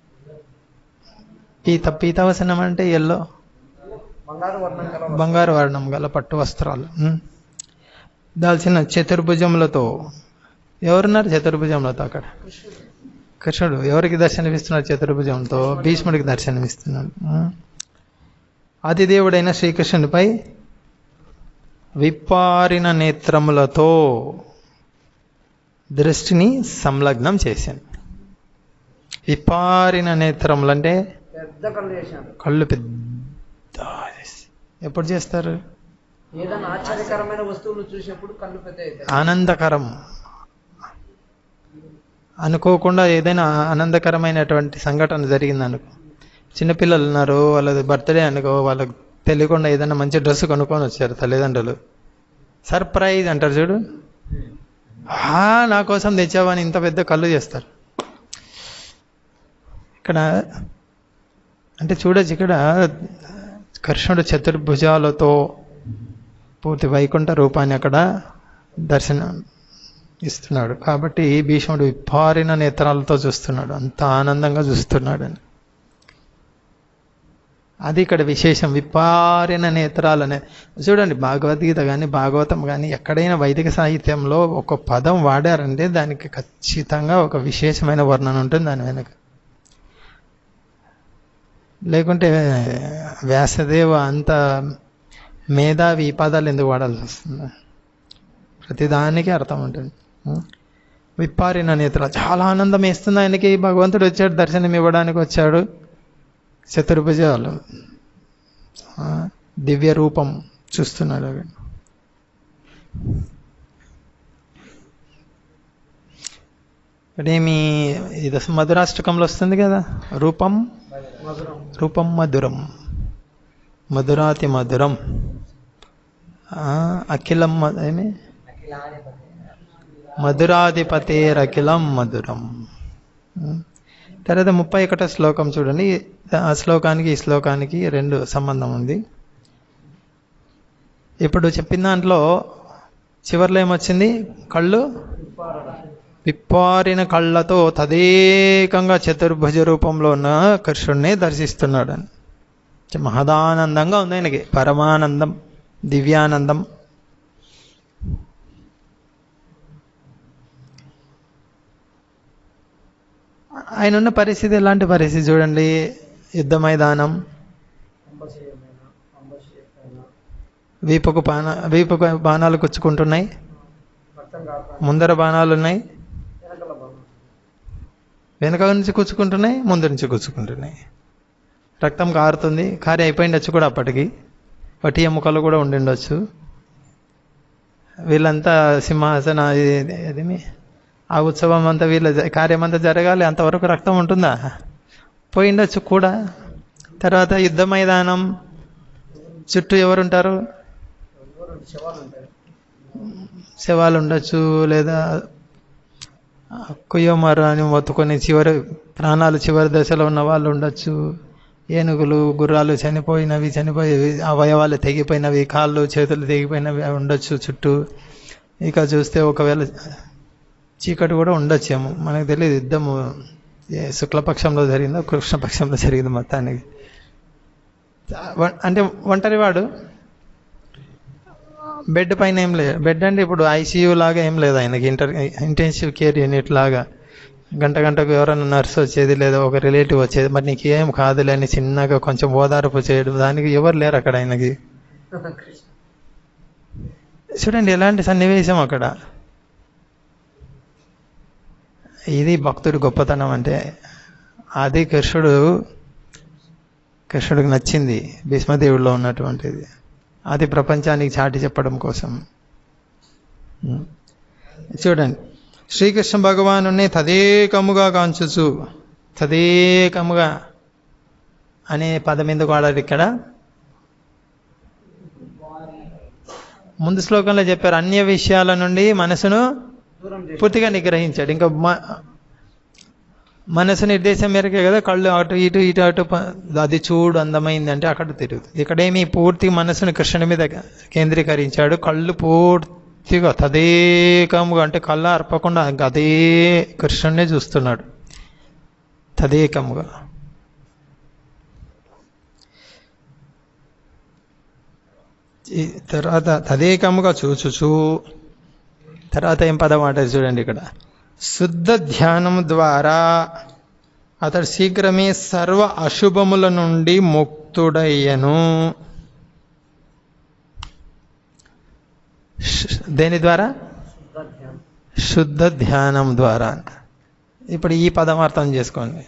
పీత పీతవసనం అంటే ఎల్లో బంగారు వర్ణం కల బంగారు వర్ణం గల పట్టు వస్త్రాలు ఉమ్. దాల్చిన చతుర్భుజములతో ఎవరున్నారు చతుర్భుజములతో అక్కడ కృష్ణుడు ఎవరికి దర్శనమిస్తున్నాడు చతుర్భుజంతో భీష్ముడికి దర్శనమిస్తున్నాడు ఉమ్. ఆదిదేవుడైన శ్రీకృష్ణునిపై విప్పారిన నేత్రములతో దృష్టిని సంలగ్నం చేశాను విప్పారిన నేత్రములు అంటే పెద్ద కళ్ళు చేశాడు కళ్ళు పెద్ద చేసి. ఎప్పుడు చేస్తారు ఏదైనా ఆశ్చర్యకరమైన వస్తువులు చూసినప్పుడు కళ్ళు పెద్ద అవుతాయి ఆనందకరం అనుకోకుండా ఏదైనా ఆనందకరమైనటువంటి సంఘటన జరిగింది అనుకో చిన్నపిల్లలు ఉన్నారు వాళ్ళది బర్త్డే అనుకో వాళ్ళకి తెలియకుండా ఏదైనా మంచి డ్రెస్ కొనుక్కొని వచ్చారు తల్లిదండ్రులు సర్ప్రైజ్ అంటారు చూడు "ఆ, నా కోసం తెచ్చావని ఇంత పెద్ద కళ్ళు చేస్తారు ఇక్కడ అంటే చూడొచ్చు ఇక్కడ కృష్ణుడు చతుర్భుజాలతో పూర్తి వైకుంఠ రూపాన్ని అక్కడ దర్శనం ఇస్తున్నాడు కాబట్టి భీష్ముడు విప్పారిన నేత్రాలతో చూస్తున్నాడు అంత ఆనందంగా చూస్తున్నాడు అని అది ఇక్కడ విశేషం విపారిన నేత్రాలనే చూడండి భగవద్గీత కానీ భాగవతం కానీ ఎక్కడైనా వైదిక సాహిత్యంలో ఒక పదం వాడారంటే దానికి ఖచ్చితంగా ఒక విశేషమైన వర్ణన ఉంటుంది దాని వెనక లేకుంటే వ్యాసదేవ అంత మేధావి ఈ పదాలు ఎందుకు వాడాల్సి వస్తుంది ప్రతిదానికి అర్థం ఉంటుంది ఉం? విప్పారిన నేత్ర చాలా ఆనందం వేస్తుంది ఆయనకి భగవంతుడు వచ్చాడు దర్శనం ఇవ్వడానికి వచ్చాడు చతుర్భుజాలు ఆ, దివ్య రూపం చూస్తున్నాడు అక్కడ ఇక్కడేమి ఇది మధురాష్టకంలో వస్తుంది కదా రూపం రూపం మధురం మధురాతి మధురం ఆ, అఖిలం మ- ఏమి మధురాధిపతేరఖిలం మధురం ఉం. తర్వాత ముప్పై ఒకటో శ్లోకం చూడండి ఆ శ్లోకానికి ఈ శ్లోకానికి రెండు సంబంధం ఉంది ఇప్పుడు చెప్పిన దాంట్లో చివర్లో ఏమొచ్చింది కళ్ళు విప్పారిన కళ్ళతో తదేకంగా చతుర్భుజ రూపంలో ఉన్న కృష్ణుడిని దర్శిస్తున్నాడు అని మహదానందంగా ఉంది ఆయనకి పరమానందం దివ్యానందం ఆయన ఉన్న పరిస్థితి ఎలాంటి పరిస్థితి చూడండి యుద్ధ మైదానం వీపుకు బాణ వీపుకు బాణాలు కుచ్చుకుంటున్నాయి ముందర బాణాలు ఉన్నాయి వెనక నుంచి కూర్చుకుంటున్నాయి ముందు నుంచి కూర్చుకుంటున్నాయి రక్తం కారుతుంది కారి అయిపోయిండొచ్చు కూడా అప్పటికి వటి ఎముకలు కూడా ఉండిండొచ్చు వీళ్ళంతా సింహాసన ఇది- ఇదేమి ఆ ఉత్సవం అంతా వీళ్ళ జ- కార్యం అంతా జరగాలి అంతవరకు రక్తం ఉంటుందా పోయిండొచ్చు కూడా తర్వాత యుద్ధ మైదానం చుట్టూ ఎవరుంటారు శవాలు ఉండొచ్చు లేదా కుయ్యమర అని మొత్తుకొని చివరి ప్రాణాలు చివరి దశలో ఉన్న వాళ్ళు ఉండొచ్చు ఏనుగులు గుర్రాలు చనిపోయినవి చనిపోయి అవయవాలు తెగిపోయినవి కాళ్ళు చేతులు తెగిపోయినవి అవి ఉండొచ్చు చుట్టూ ఇక చూస్తే ఒకవేళ చీకటి కూడా ఉండొచ్చేమో మనకు తెలియదు యుద్ధము ఏ శుక్లపక్షంలో జరిగిందో కృష్ణపక్షంలో జరిగింది మొత్తానికి వ- అంటే ఒంటరి వాడు బెడ్ పైన ఏం లేదు బెడ్ అంటే ఇప్పుడు ఐసీయూ లాగా ఏం లేదు ఆయనకి ఇంటర్ ఇంటెన్సివ్ కేర్ యూనిట్ లాగా గంట గంటకు ఎవరైనా నర్స్ వచ్చేది లేదా ఒక రిలేటివ్ వచ్చేది మరి నీకు ఏం కాదులే అని చిన్నగా కొంచెం ఓదార్పు చేయడం దానికి ఎవరు లేరు అక్కడ ఆయనకి చూడండి ఎలాంటి సన్నివేశం అక్కడ ఇది భక్తుడి గొప్పతనం అంటే అది కృష్ణుడు కృష్ణుడికి నచ్చింది భీష్మదేవుడిలో ఉన్నటువంటిది అది ప్రపంచానికి చాటి చెప్పడం కోసం ఉం. చూడండి శ్రీకృష్ణ భగవాను తదేకముగా కాంచుచు తదేకముగా అనే పదం ఎందుకు వాడారు ఇక్కడ ముందు శ్లోకంలో చెప్పారు అన్య విషయాల నుండి మనసును దూరం చేసి పూర్తిగా నిగ్రహించాడు ఇంకా మ- మనసు నిర్దేశం మేరకే కదా కళ్ళు అటు ఇటు ఇటు అటు ప- అది చూడు అందమైంది అంటే అక్కడ తిరుగుతుంది ఇక్కడేమి పూర్తి మనసుని కృష్ణుని మీద కేంద్రీకరించాడు కళ్ళు పూర్తిగా తదేకముగా అంటే కళ్ళ అర్పకుండా ఇంకా అదే కృష్ణుడినే చూస్తున్నాడు తదేకముగా ఈ తర్వాత తదేకముగా చూచుచూ తర్వాత ఏం పదం అంటారు చూడండి ఇక్కడ శుద్ధ ధ్యానం ద్వారా అతడు శీఘ్రమే సర్వ అశుభముల నుండి ముక్తుడయ్యను శ్- దేని ద్వారా ధ్యానం. శుద్ధ ధ్యానం ద్వారా ఇప్పుడు ఈ పదం అర్థం చేసుకోండి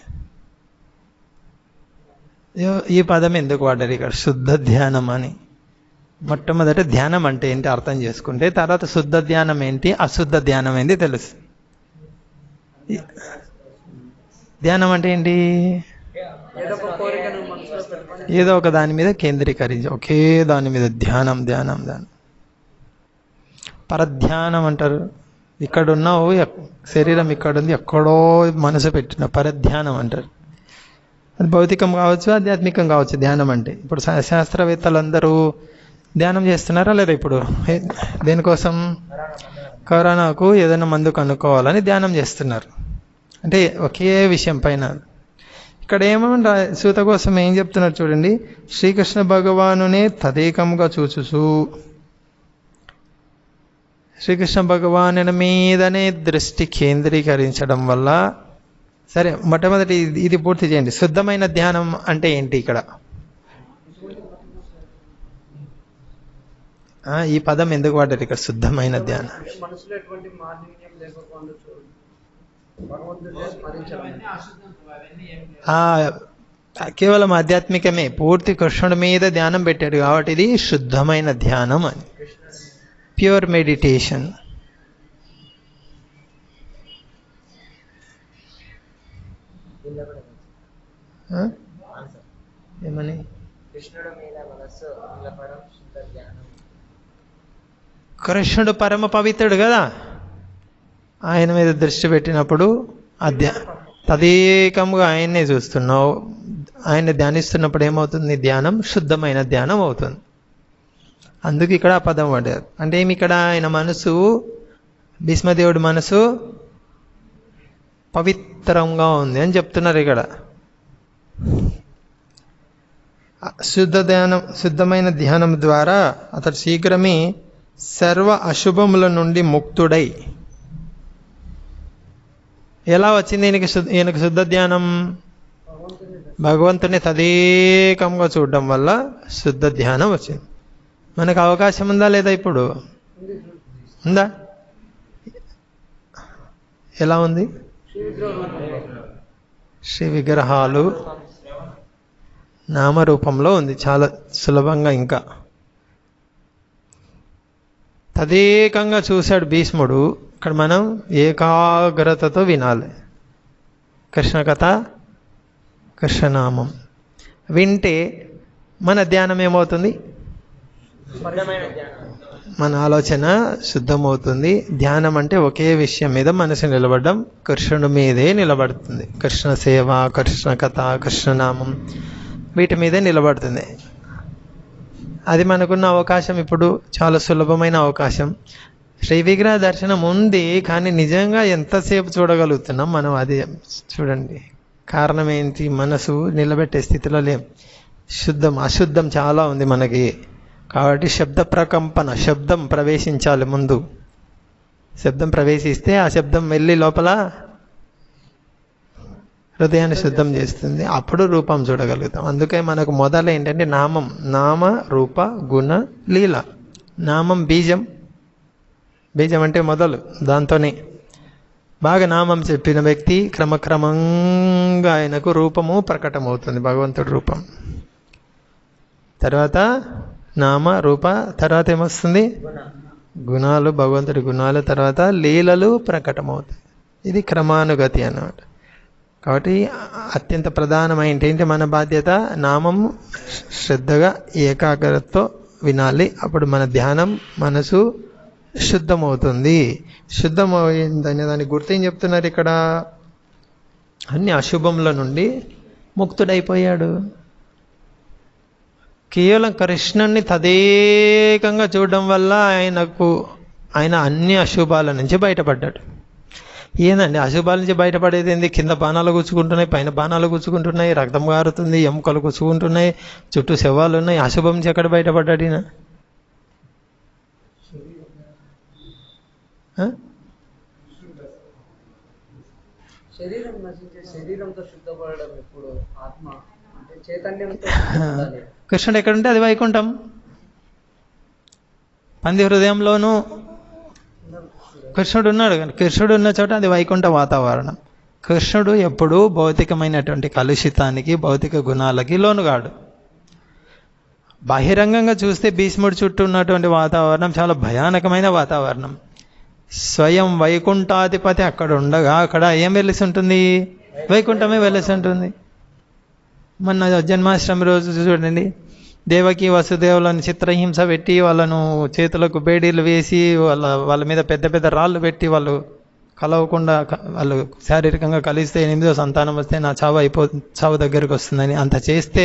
ఈ- ఈ పదం ఎందుకు వాడారు ఇక్కడ శుద్ధ ధ్యానం అని మొట్టమొదట ధ్యానం అంటే ఏంటి అర్థం చేసుకుంటే తర్వాత శుద్ధ ధ్యానం ఏంటి అశుద్ధ ధ్యానం ఏంటి తెలుసు ఈ- ధ్యానం అంటే ఏంటి ఏదో ఒక కోరికను మనసులో పెట్టుకొని ఏదో ఒక దాని మీద కేంద్రీకరించి ఒకే దాని మీద ధ్యానం ధ్యానం ధ్యానం పరధ్యానం అంటారు ఇక్కడ ఉన్నావు ఎక్- శరీరం ఇక్కడ ఉంది ఎక్కడో మనసు పెట్టిన పరధ్యానం అంటారు అది భౌతికం కావచ్చు ఆధ్యాత్మికం కావచ్చు ధ్యానం అంటే ఇప్పుడు శా- శాస్త్రవేత్తలందరూ ధ్యానం చేస్తున్నారా లేదా ఇప్పుడు ఏ- దేనికోసం కరోనాకు ఏదైనా మందు కనుక్కోవాలని ధ్యానం చేస్తున్నారు అంటే ఒకే విషయం పైన ఇక్కడ ఏమన్నా సూత కోసం ఏం చెప్తున్నారు చూడండి శ్రీకృష్ణ భగవానునే తదేకంగా చూచుచు శ్రీకృష్ణ భగవాను మీదనే దృష్టి కేంద్రీకరించడం వల్ల సరే మొట్టమొదటి ఇది- ఇది పూర్తి చేయండి శుద్ధమైన ధ్యానం అంటే ఏంటి ఇక్కడ ఆ, ఈ పదం ఎందుకు వాడారు ఇక్కడ శుద్ధమైన ధ్యానం అంటే మనసులో ఎటువంటి మాలిన్యం లేకపోకుండా చూడు భగవంతుడిని స్మరించడం అవన్నీ అశుద్ధం అవన్నీ ఏం లేవు ఆ, కేవలం ఆధ్యాత్మికమే పూర్తి కృష్ణుడి మీద ధ్యానం పెట్టాడు కాబట్టి ఇది శుద్ధమైన ధ్యానం అని ప్యూర్ మెడిటేషన్ దీనిలో కూడా ఆ? ఆన్సర్ ఏమని కృష్ణుడు మీద మనస్సు నిలపడం శుద్ధ జ్ఞానం కృష్ణుడు పరమ పవిత్రుడు కదా ఆయన మీద దృష్టి పెట్టినప్పుడు అధ్యా తదేకంగా ఆయన్నే చూస్తున్నావు ఆయన ధ్యానిస్తున్నప్పుడు ఏమవుతుంది ధ్యానం శుద్ధమైన ధ్యానం అవుతుంది అందుకు ఇక్కడ ఆ పదం పడ్డారు అంటే ఏమి ఇక్కడ ఆయన మనసు భీష్మదేవుడి మనసు పవిత్రంగా ఉంది అని చెప్తున్నారు ఇక్కడ శుద్ధ ధ్యానం శుద్ధమైన ధ్యానం ద్వారా అతడు శీఘ్రమే సర్వ అశుభముల నుండి ముక్తుడై ఎలా వచ్చింది ఈయనకి శుద్ధ ఈయనకు శుద్ధ ధ్యానం భగవంతుని తదేకంగా చూడడం వల్ల శుద్ధ ధ్యానం వచ్చింది మనకు అవకాశం ఉందా లేదా ఇప్పుడు ఉందా ఎలా ఉంది శ్రీ విగ్రహ రూపంలో శ్రీ విగ్రహాలు నామరూపంలో ఉంది చాలా సులభంగా ఇంకా తదేకంగా చూశాడు భీష్ముడు ఇక్కడ మనం ఏకాగ్రతతో వినాలి కృష్ణ కథ కృష్ణనామం వింటే మన ధ్యానం ఏమవుతుంది శుద్ధమైన జ్ఞానం మన ఆలోచన శుద్ధమవుతుంది ధ్యానం అంటే ఒకే విషయం మీద మనసు నిలబడడం కృష్ణుడి మీదే నిలబడుతుంది కృష్ణ సేవ కృష్ణ కథ కృష్ణనామం వీటి మీదే నిలబడుతుంది అది మనకున్న అవకాశం ఇప్పుడు చాలా సులభమైన అవకాశం శ్రీ విగ్రహ దర్శనం ఉంది కానీ నిజంగా ఎంతసేపు చూడగలుగుతున్నాం మనం అది చూడండి కారణం ఏంటి మనసు నిలబెట్టే స్థితిలో లేం శుద్ధం అశుద్ధం చాలా ఉంది మనకి కాబట్టి శబ్ద ప్రకంపన శబ్దం ప్రవేశించాలి ముందు శబ్దం ప్రవేశిస్తే ఆ శబ్దం వెళ్ళి లోపల హృదయాన్ని శుద్ధం చేస్తుంది అప్పుడు రూపం చూడగలుగుతాం అందుకే మనకు మొదలు ఏంటంటే నామం నామ రూప గుణ లీల నామం బీజం బీజం అంటే మొదలు దాంతోనే బాగా నామం చెప్పిన వ్యక్తి క్రమక్రమంగా ఆయనకు రూపము ప్రకటమవుతుంది భగవంతుడి రూపం తర్వాత నామ రూప తర్వాత ఏమొస్తుంది గుణ గుణాలు భగవంతుడి గుణాలు తర్వాత లీలలు ప్రకటమవుతాయి ఇది క్రమానుగతి అన్నమాట కాబట్టి అత్యంత ప్రధానమైన ఏంటి మన బాధ్యత నామం శ్రద్ధగా ఏకాగ్రతతో వినాలి అప్పుడు మన ధ్యానం మనసు శుద్ధమవుతుంది శుద్ధమైందనే దానికి గుర్తు ఏం చెప్తున్నారు ఇక్కడ అన్ని అశుభముల నుండి ముక్తుడైపోయాడు కేవలం కృష్ణుణ్ణి తదేకంగా చూడడం వల్ల ఆయనకు ఆయన అన్ని అశుభాల నుంచి బయటపడ్డాడు ఏందండి అశుభాల నుంచి బయటపడేది ఏంది కింద బాణాలు గుచ్చుకుంటున్నాయి పైన బాణాలు గుచ్చుకుంటున్నాయి రక్తం కారుతుంది ఎముకలు గుచ్చుకుంటున్నాయి చుట్టూ శవాలు ఉన్నాయి అశుభం నుంచి ఎక్కడ బయటపడ్డాడు ఈయన ఆ? శరీరం నశించే శరీరంతో శుద్ధపడడం ఎప్పుడు ఆత్మ అంటే చైతన్యంతో శుద్ధపడాలి. కృష్ణుడు ఎక్కడుంటే అది వైకుంఠం పంది హృదయంలోనూ కృష్ణుడు ఉన్నాడు కానీ కృష్ణుడు ఉన్న చోట అది వైకుంఠ వాతావరణం కృష్ణుడు ఎప్పుడూ భౌతికమైనటువంటి కలుషితానికి భౌతిక గుణాలకి లోనుగాడు బహిరంగంగా చూస్తే భీష్ముడి చుట్టూ ఉన్నటువంటి వాతావరణం చాలా భయానకమైన వాతావరణం స్వయం వైకుంఠాధిపతి అక్కడ ఉండగా అక్కడ ఏం వెలిసి ఉంటుంది వైకుంఠమే వెలిసి ఉంటుంది మొన్న జన్మాష్టమి రోజు చూడండి దేవకి వసుదేవులను చిత్రహింస పెట్టి వాళ్ళను చేతులకు బేడీలు వేసి వాళ్ళ వాళ్ళ మీద పెద్ద పెద్ద రాళ్ళు పెట్టి వాళ్ళు కలవకుండా క- వాళ్ళు శారీరకంగా కలిస్తే ఎనిమిదో సంతానం వస్తే నా చావు అయిపో చావు దగ్గరికి వస్తుందని అంత చేస్తే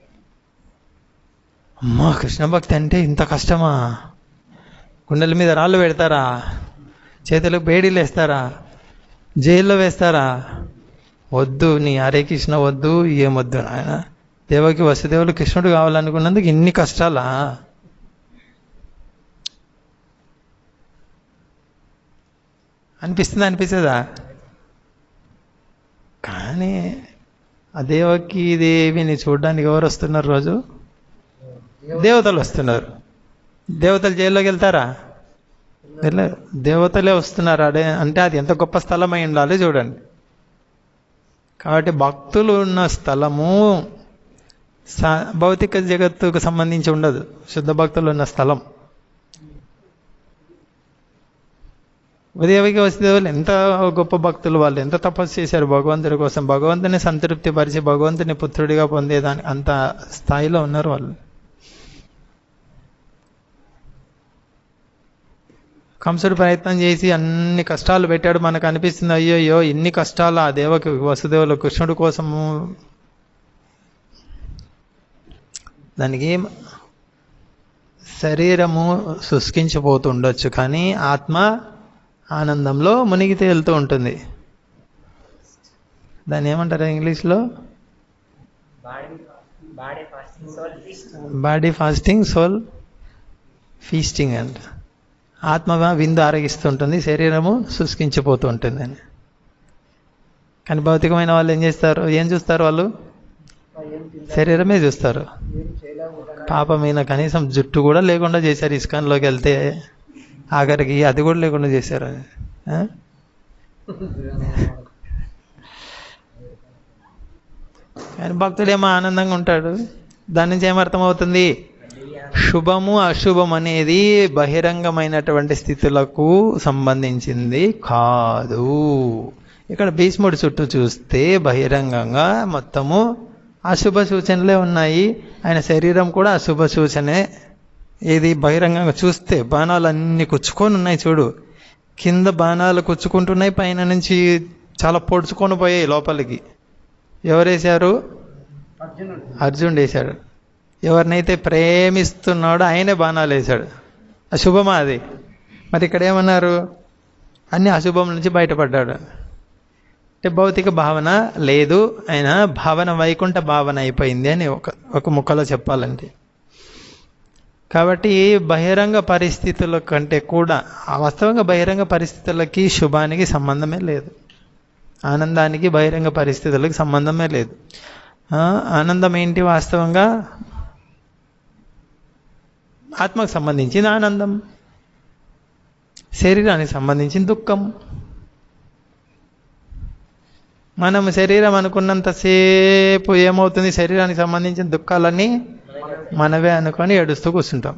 అమ్మా కృష్ణ భక్తి అంటే ఇంత కష్టమా గుండెల మీద రాళ్ళు పెడతారా చేతులకు బేడీలు వేస్తారా జైల్లో వేస్తారా వద్దు నీ హరే కృష్ణ వద్దు ఏమొద్దు నాయన దేవకి వసుదేవులు కృష్ణుడు కావాలనుకున్నందుకు ఇన్ని కష్టాలా అనిపిస్తుంది అనిపిస్తుందా కానీ ఆ దేవకి దేవిని చూడడానికి ఎవరు వస్తున్నారు రోజు దేవతలు వస్తున్నారు దేవతలు జైల్లోకి వెళ్తారా వెళ్ళారు దేవతలే వస్తున్నారు అదే అంటే అది ఎంత గొప్ప స్థలం అయి ఉండాలి చూడండి కాబట్టి భక్తులు ఉన్న స్థలము సా- భౌతిక జగత్తుకు సంబంధించి ఉండదు శుద్ధ భక్తులు ఉన్న స్థలం ఉదయవికి వసుదేవులు ఎంత గొప్ప భక్తులు వాళ్ళు ఎంత తపస్సు చేశారు భగవంతుడి కోసం భగవంతుని సంతృప్తి పరిచి భగవంతుని పుత్రుడిగా పొందేదాని అంత స్థాయిలో ఉన్నారు వాళ్ళు కంసుడు ప్రయత్నం చేసి అన్ని కష్టాలు పెట్టాడు మనకు అనిపిస్తుంది అయ్యో అయ్యో ఇన్ని కష్టాలు ఆ దేవకి వసుదేవులు కృష్ణుడి కోసము దానికి ఏం- శరీరము శుష్కించిపోతుండొచ్చు కానీ ఆత్మ ఆనందంలో మునిగి తేలుతూ ఉంటుంది దాన్ని ఏమంటారు ఇంగ్లీష్లో body body fasting soul feast body fasting soul feasting అంట ఆత్మ విందు ఆరగిస్తుంటుంది శరీరము శుష్కించిపోతూ ఉంటుంది అని కానీ భౌతికమైన వాళ్ళు ఏం చేస్తారు ఏం చూస్తారు వాళ్ళు శరీరమే చూస్తారు ఏం చేయలేకపోతాను పాపమైన కనీసం జుట్టు కూడా లేకుండా చేశారు ఇస్కాన్లోకి వెళ్తే ఆఖరికి అది కూడా లేకుండా చేశారు ఆ? కానీ భక్తుడేమో ఆనందంగా ఉంటాడు దాని నుంచి ఏమర్థమవుతుంది శుభము అశుభం అనేది బహిరంగమైనటువంటి స్థితులకు సంబంధించింది కాదు ఇక్కడ భీష్ముడి చుట్టూ చూస్తే బహిరంగంగా మొత్తము అశుభ సూచనలే ఉన్నాయి ఆయన శరీరం కూడా అశుభ సూచనే ఇది బహిరంగంగా చూస్తే బాణాలు అన్ని కుచ్చుకొని ఉన్నాయి చూడు కింద బాణాలు కుచ్చుకుంటున్నాయి పైన నుంచి చాలా పొడుచుకొని పోయాయి లోపలికి ఎవరేశారు అర్జునుడు అర్జునుడు వేశాడు ఎవరినైతే ప్రేమిస్తున్నాడో ఆయనే బాణాలు వేశాడు అశుభమా అది మరి ఇక్కడ ఏమన్నారు అన్ని అశుభం నుంచి బయటపడ్డాడు అంటే భౌతిక భావన లేదు ఆయన భావన వైకుంఠ భావన అయిపోయింది అని ఒక ఒక ముక్కలో చెప్పాలంటే కాబట్టి బహిరంగ పరిస్థితుల కంటే కూడా ఆ వాస్తవంగా బహిరంగ పరిస్థితులకి శుభానికి సంబంధమే లేదు ఆనందానికి బహిరంగ పరిస్థితులకు సంబంధమే లేదు ఆ, ఆనందం ఏంటి వాస్తవంగా ఆత్మకు సంబంధించిన ఆనందం శరీరానికి సంబంధించిన దుఃఖం మనం శరీరం అనుకున్నంతసేపు ఏమవుతుంది శరీరానికి సంబంధించిన దుఃఖాలన్నీ మనవే అనుకొని ఏడుస్తూ కూర్చుంటాం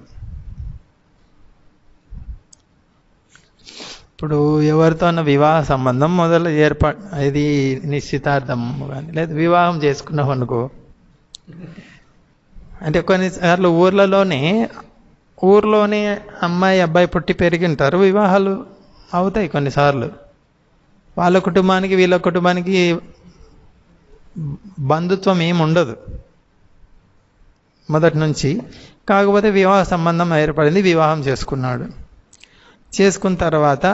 ఇప్పుడు ఎవరితో అన్న వివాహ సంబంధం మొదలు ఏర్పాటు ఇది నిశ్చితార్థం కానీ లేదా వివాహం చేసుకున్నాం అనుకో అంటే కొన్నిసార్లు ఊర్లలోనే ఊర్లోనే అమ్మాయి అబ్బాయి పుట్టి పెరిగి ఉంటారు వివాహాలు అవుతాయి కొన్నిసార్లు వాళ్ళ కుటుంబానికి వీళ్ళ కుటుంబానికి బంధుత్వం ఏమి ఉండదు మొదటి నుంచి కాకపోతే వివాహ సంబంధం ఏర్పడింది వివాహం చేసుకున్నాడు చేసుకున్న తర్వాత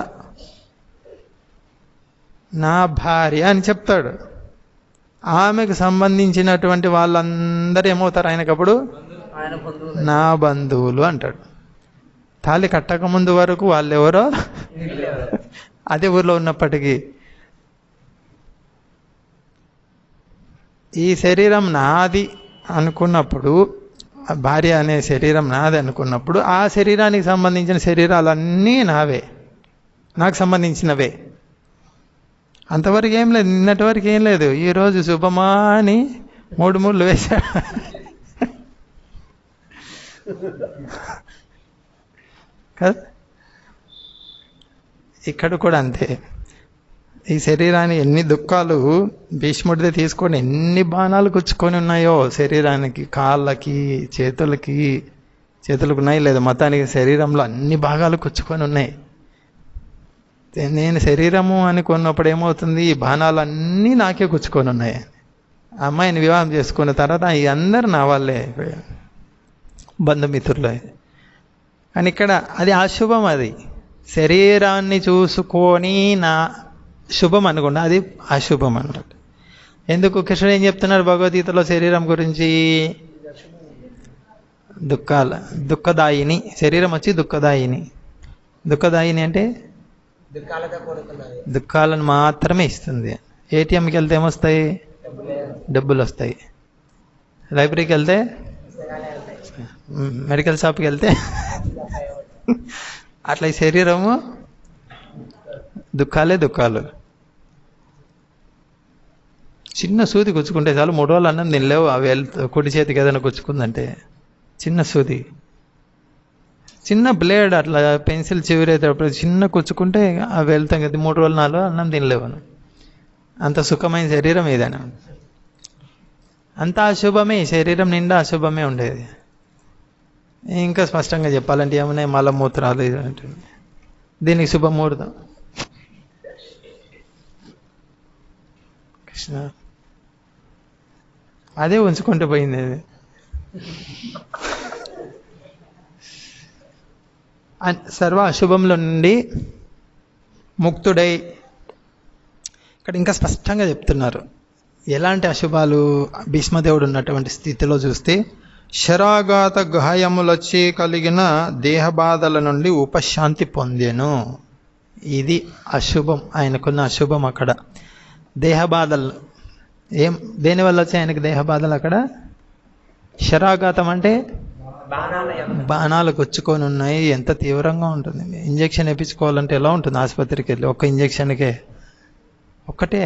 నా భార్య అని చెప్తాడు ఆమెకు సంబంధించినటువంటి వాళ్ళందరూ ఏమవుతారు ఆయనకప్పుడు ఆయన బంధువులు నా బంధువులు అంటాడు తాళి కట్టక ముందు వరకు వాళ్ళెవరో అదే ఊర్లో ఉన్నప్పటికీ ఈ శరీరం నాది అనుకున్నప్పుడు ఆ భార్య అనే శరీరం నాది అనుకున్నప్పుడు ఆ శరీరానికి సంబంధించిన శరీరాలన్నీ నావే నాకు సంబంధించినవే అంతవరకు ఏం లేదు నిన్నటి వరకు ఏం లేదు ఈరోజు శుభమా అని మూడు మూడు వేశాడు కదా ఇక్కడ కూడా అంతే ఈ శరీరాన్ని ఎన్ని దుఃఖాలు భీష్ముడిదే తీసుకొని ఎన్ని బాణాలు గుచ్చుకొని ఉన్నాయో శరీరానికి కాళ్ళకి చేతులకి చేతులకు ఉన్నాయి లేదా మతానికి శరీరంలో అన్ని భాగాలు కుచ్చుకొని ఉన్నాయి నేను శరీరము అనుకున్నప్పుడు ఏమవుతుంది ఈ బాణాలు అన్నీ నాకే గుచ్చుకొని ఉన్నాయి ఆ అమ్మాయిని వివాహం చేసుకున్న తర్వాత ఈ అందరు నా వాళ్ళే బంధుమిత్రులే కానీ ఇక్కడ అది అశుభం అది శరీరాన్ని చూసుకొని నా శుభం అనుకోండి అది అశుభం అన్నమాట ఎందుకు కృష్ణుడు ఏం చెప్తున్నారు భగవద్గీతలో శరీరం గురించి దుఃఖాల దుఃఖదాయిని శరీరం వచ్చి దుఃఖదాయిని దుఃఖదాయిని అంటే దుఃఖాలతో కూడుకున్నది దుఃఖాలను మాత్రమే ఇస్తుంది ఏటీఎంకి వెళ్తే ఏమొస్తాయి డబ్బులే డబ్బులు వస్తాయి లైబ్రరీకి వెళ్తే పుస్తకాలే ఉంటాయి మ్, మెడికల్ షాప్కి వెళ్తే అట్లా ఈ శరీరము దుఃఖాలే దుఃఖాలు చిన్న సూది గుచ్చుకుంటే చాలు మూడు రోజులు అన్నం తినలేవు అవి వెళ్తా కుడి చేతికి ఏదైనా గుచ్చుకుందంటే చిన్న సూది చిన్న బ్లేడ్ అట్లా పెన్సిల్ చివరేటప్పుడు చిన్న కుచ్చుకుంటే అవి వెళ్తాం కదా మూడు రోజులు నాలుగు అన్నం తినలేవు మనం. అంత సుఖమైన శరీరం ఏదైనా అంత అశుభమే ఈ శరీరం నిండా అశుభమే ఉండేది ఇంకా స్పష్టంగా చెప్పాలంటే ఏమన్నా మలమూత్రాలు ఇది ఉంటుంది దీనికి శుభముహూర్తం కృష్ణ అదే ఉంచుకుంటూ పోయింది అది అన్- సర్వ అశుభంలో నుండి ముక్తుడై ఇక్కడ ఇంకా స్పష్టంగా చెప్తున్నారు ఎలాంటి అశుభాలు భీష్మదేవుడు ఉన్నటువంటి స్థితిలో చూస్తే శరాఘాత గాయములొచ్చి కలిగిన దేహ బాధల నుండి ఉపశాంతి పొందెను ఇది అశుభం ఆయనకున్న అశుభం అక్కడ దేహ బాధలు ఏం దేనివల్ల వచ్చాయి ఆయనకు దేహ బాధలు అక్కడ శరాఘాతం అంటే బాణాల యొక్క బాణాలు గుచ్చుకొని ఉన్నాయి ఎంత తీవ్రంగా ఉంటుంది ఇంజెక్షన్ వేయించుకోవాలంటే ఎలా ఉంటుంది ఆసుపత్రికి వెళ్ళి ఒక్క ఇంజెక్షన్కే ఒక్కటే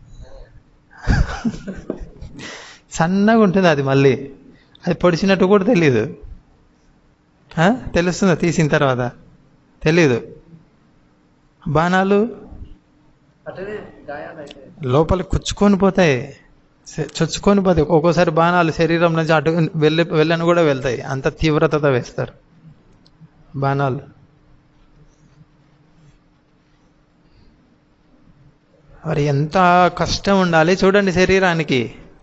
సన్నగా ఉంటుంది అది మళ్ళీ అది పొడిచినట్టు కూడా తెలీదు ఆ? తెలుస్తుందా తీసిన తర్వాత తెలీదు బాణాలు అట్లనే గాయాలు అయితే లోపల కుచ్చుకొని పోతాయి సె- చొచ్చుకొని పోతాయి ఒక్కోసారి బాణాలు శరీరం నుంచి అటు వెళ్ళి వెళ్ళని కూడా వెళ్తాయి అంత తీవ్రతతో వేస్తారు బాణాలు మరి ఎంత కష్టం ఉండాలి చూడండి శరీరానికి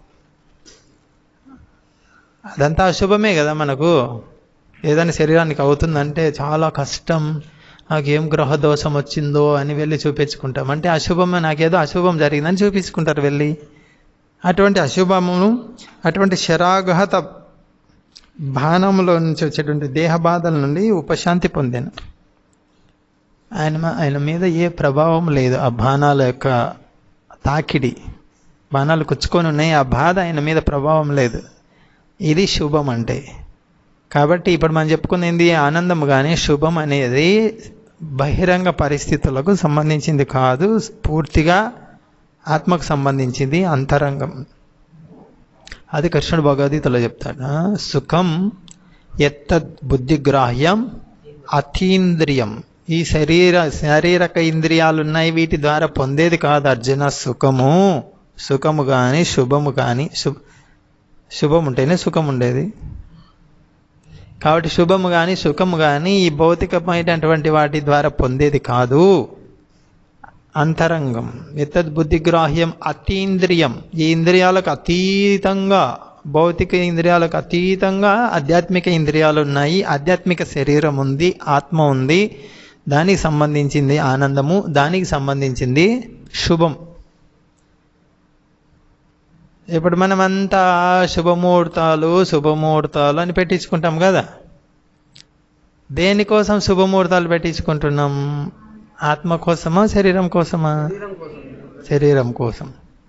అదంతా అశుభమే కదా మనకు ఏదైనా శరీరానికి అవుతుందంటే చాలా కష్టం నాకేం గ్రహ దోషం వచ్చిందో అని వెళ్ళి చూపించుకుంటాం అంటే అశుభమే నాకేదో అశుభం జరిగిందని చూపించుకుంటారు వెళ్ళి అటువంటి అశుభమును అటువంటి శరాఘాత బాణంలో నుంచి వచ్చేటువంటి దేహ బాధల నుండి ఉపశాంతి పొందాను ఆయన మ- ఆయన మీద ఏ ప్రభావం లేదు ఆ బాణాల యొక్క తాకిడి బాణాలు కుచ్చుకొని ఉన్నాయి ఆ బాధ ఆయన మీద ప్రభావం లేదు ఇది శుభం అంటే కాబట్టి ఇప్పుడు మనం చెప్పుకునేది ఆనందం కానీ శుభం అనేది బహిరంగ పరిస్థితులకు సంబంధించింది కాదు పూర్తిగా ఆత్మకు సంబంధించింది అంతరంగం అది కృష్ణుడు భగవద్గీతలో చెప్తాడు ఆ, సుఖం ఎత్తద్ బుద్ధిగ్రాహ్యం అతీంద్రియం ఈ శరీర శారీరక ఇంద్రియాలు ఉన్నాయి వీటి ద్వారా పొందేది కాదు అర్జున సుఖము సుఖము కానీ శుభము కానీ శుభ శుభం ఉంటేనే సుఖం ఉండేది కాబట్టి శుభము కానీ సుఖము కానీ ఈ భౌతికమైనటువంటి వాటి ద్వారా పొందేది కాదు అంతరంగం ఎత్తద్ బుద్ధిగ్రాహ్యం అతీంద్రియం ఈ ఇంద్రియాలకు అతీతంగా భౌతిక ఇంద్రియాలకు అతీతంగా ఆధ్యాత్మిక ఇంద్రియాలు ఉన్నాయి ఆధ్యాత్మిక శరీరం ఉంది ఆత్మ ఉంది దానికి సంబంధించింది ఆనందము దానికి సంబంధించింది శుభం ఇప్పుడు మనం అంతా శుభముహూర్తాలు శుభముహూర్తాలు అని పెట్టించుకుంటాం కదా దేనికోసం శుభముహూర్తాలు పెట్టించుకుంటున్నాం ఆత్మ కోసమా శరీరం కోసమా శరీరం కోసం శరీరం కోసం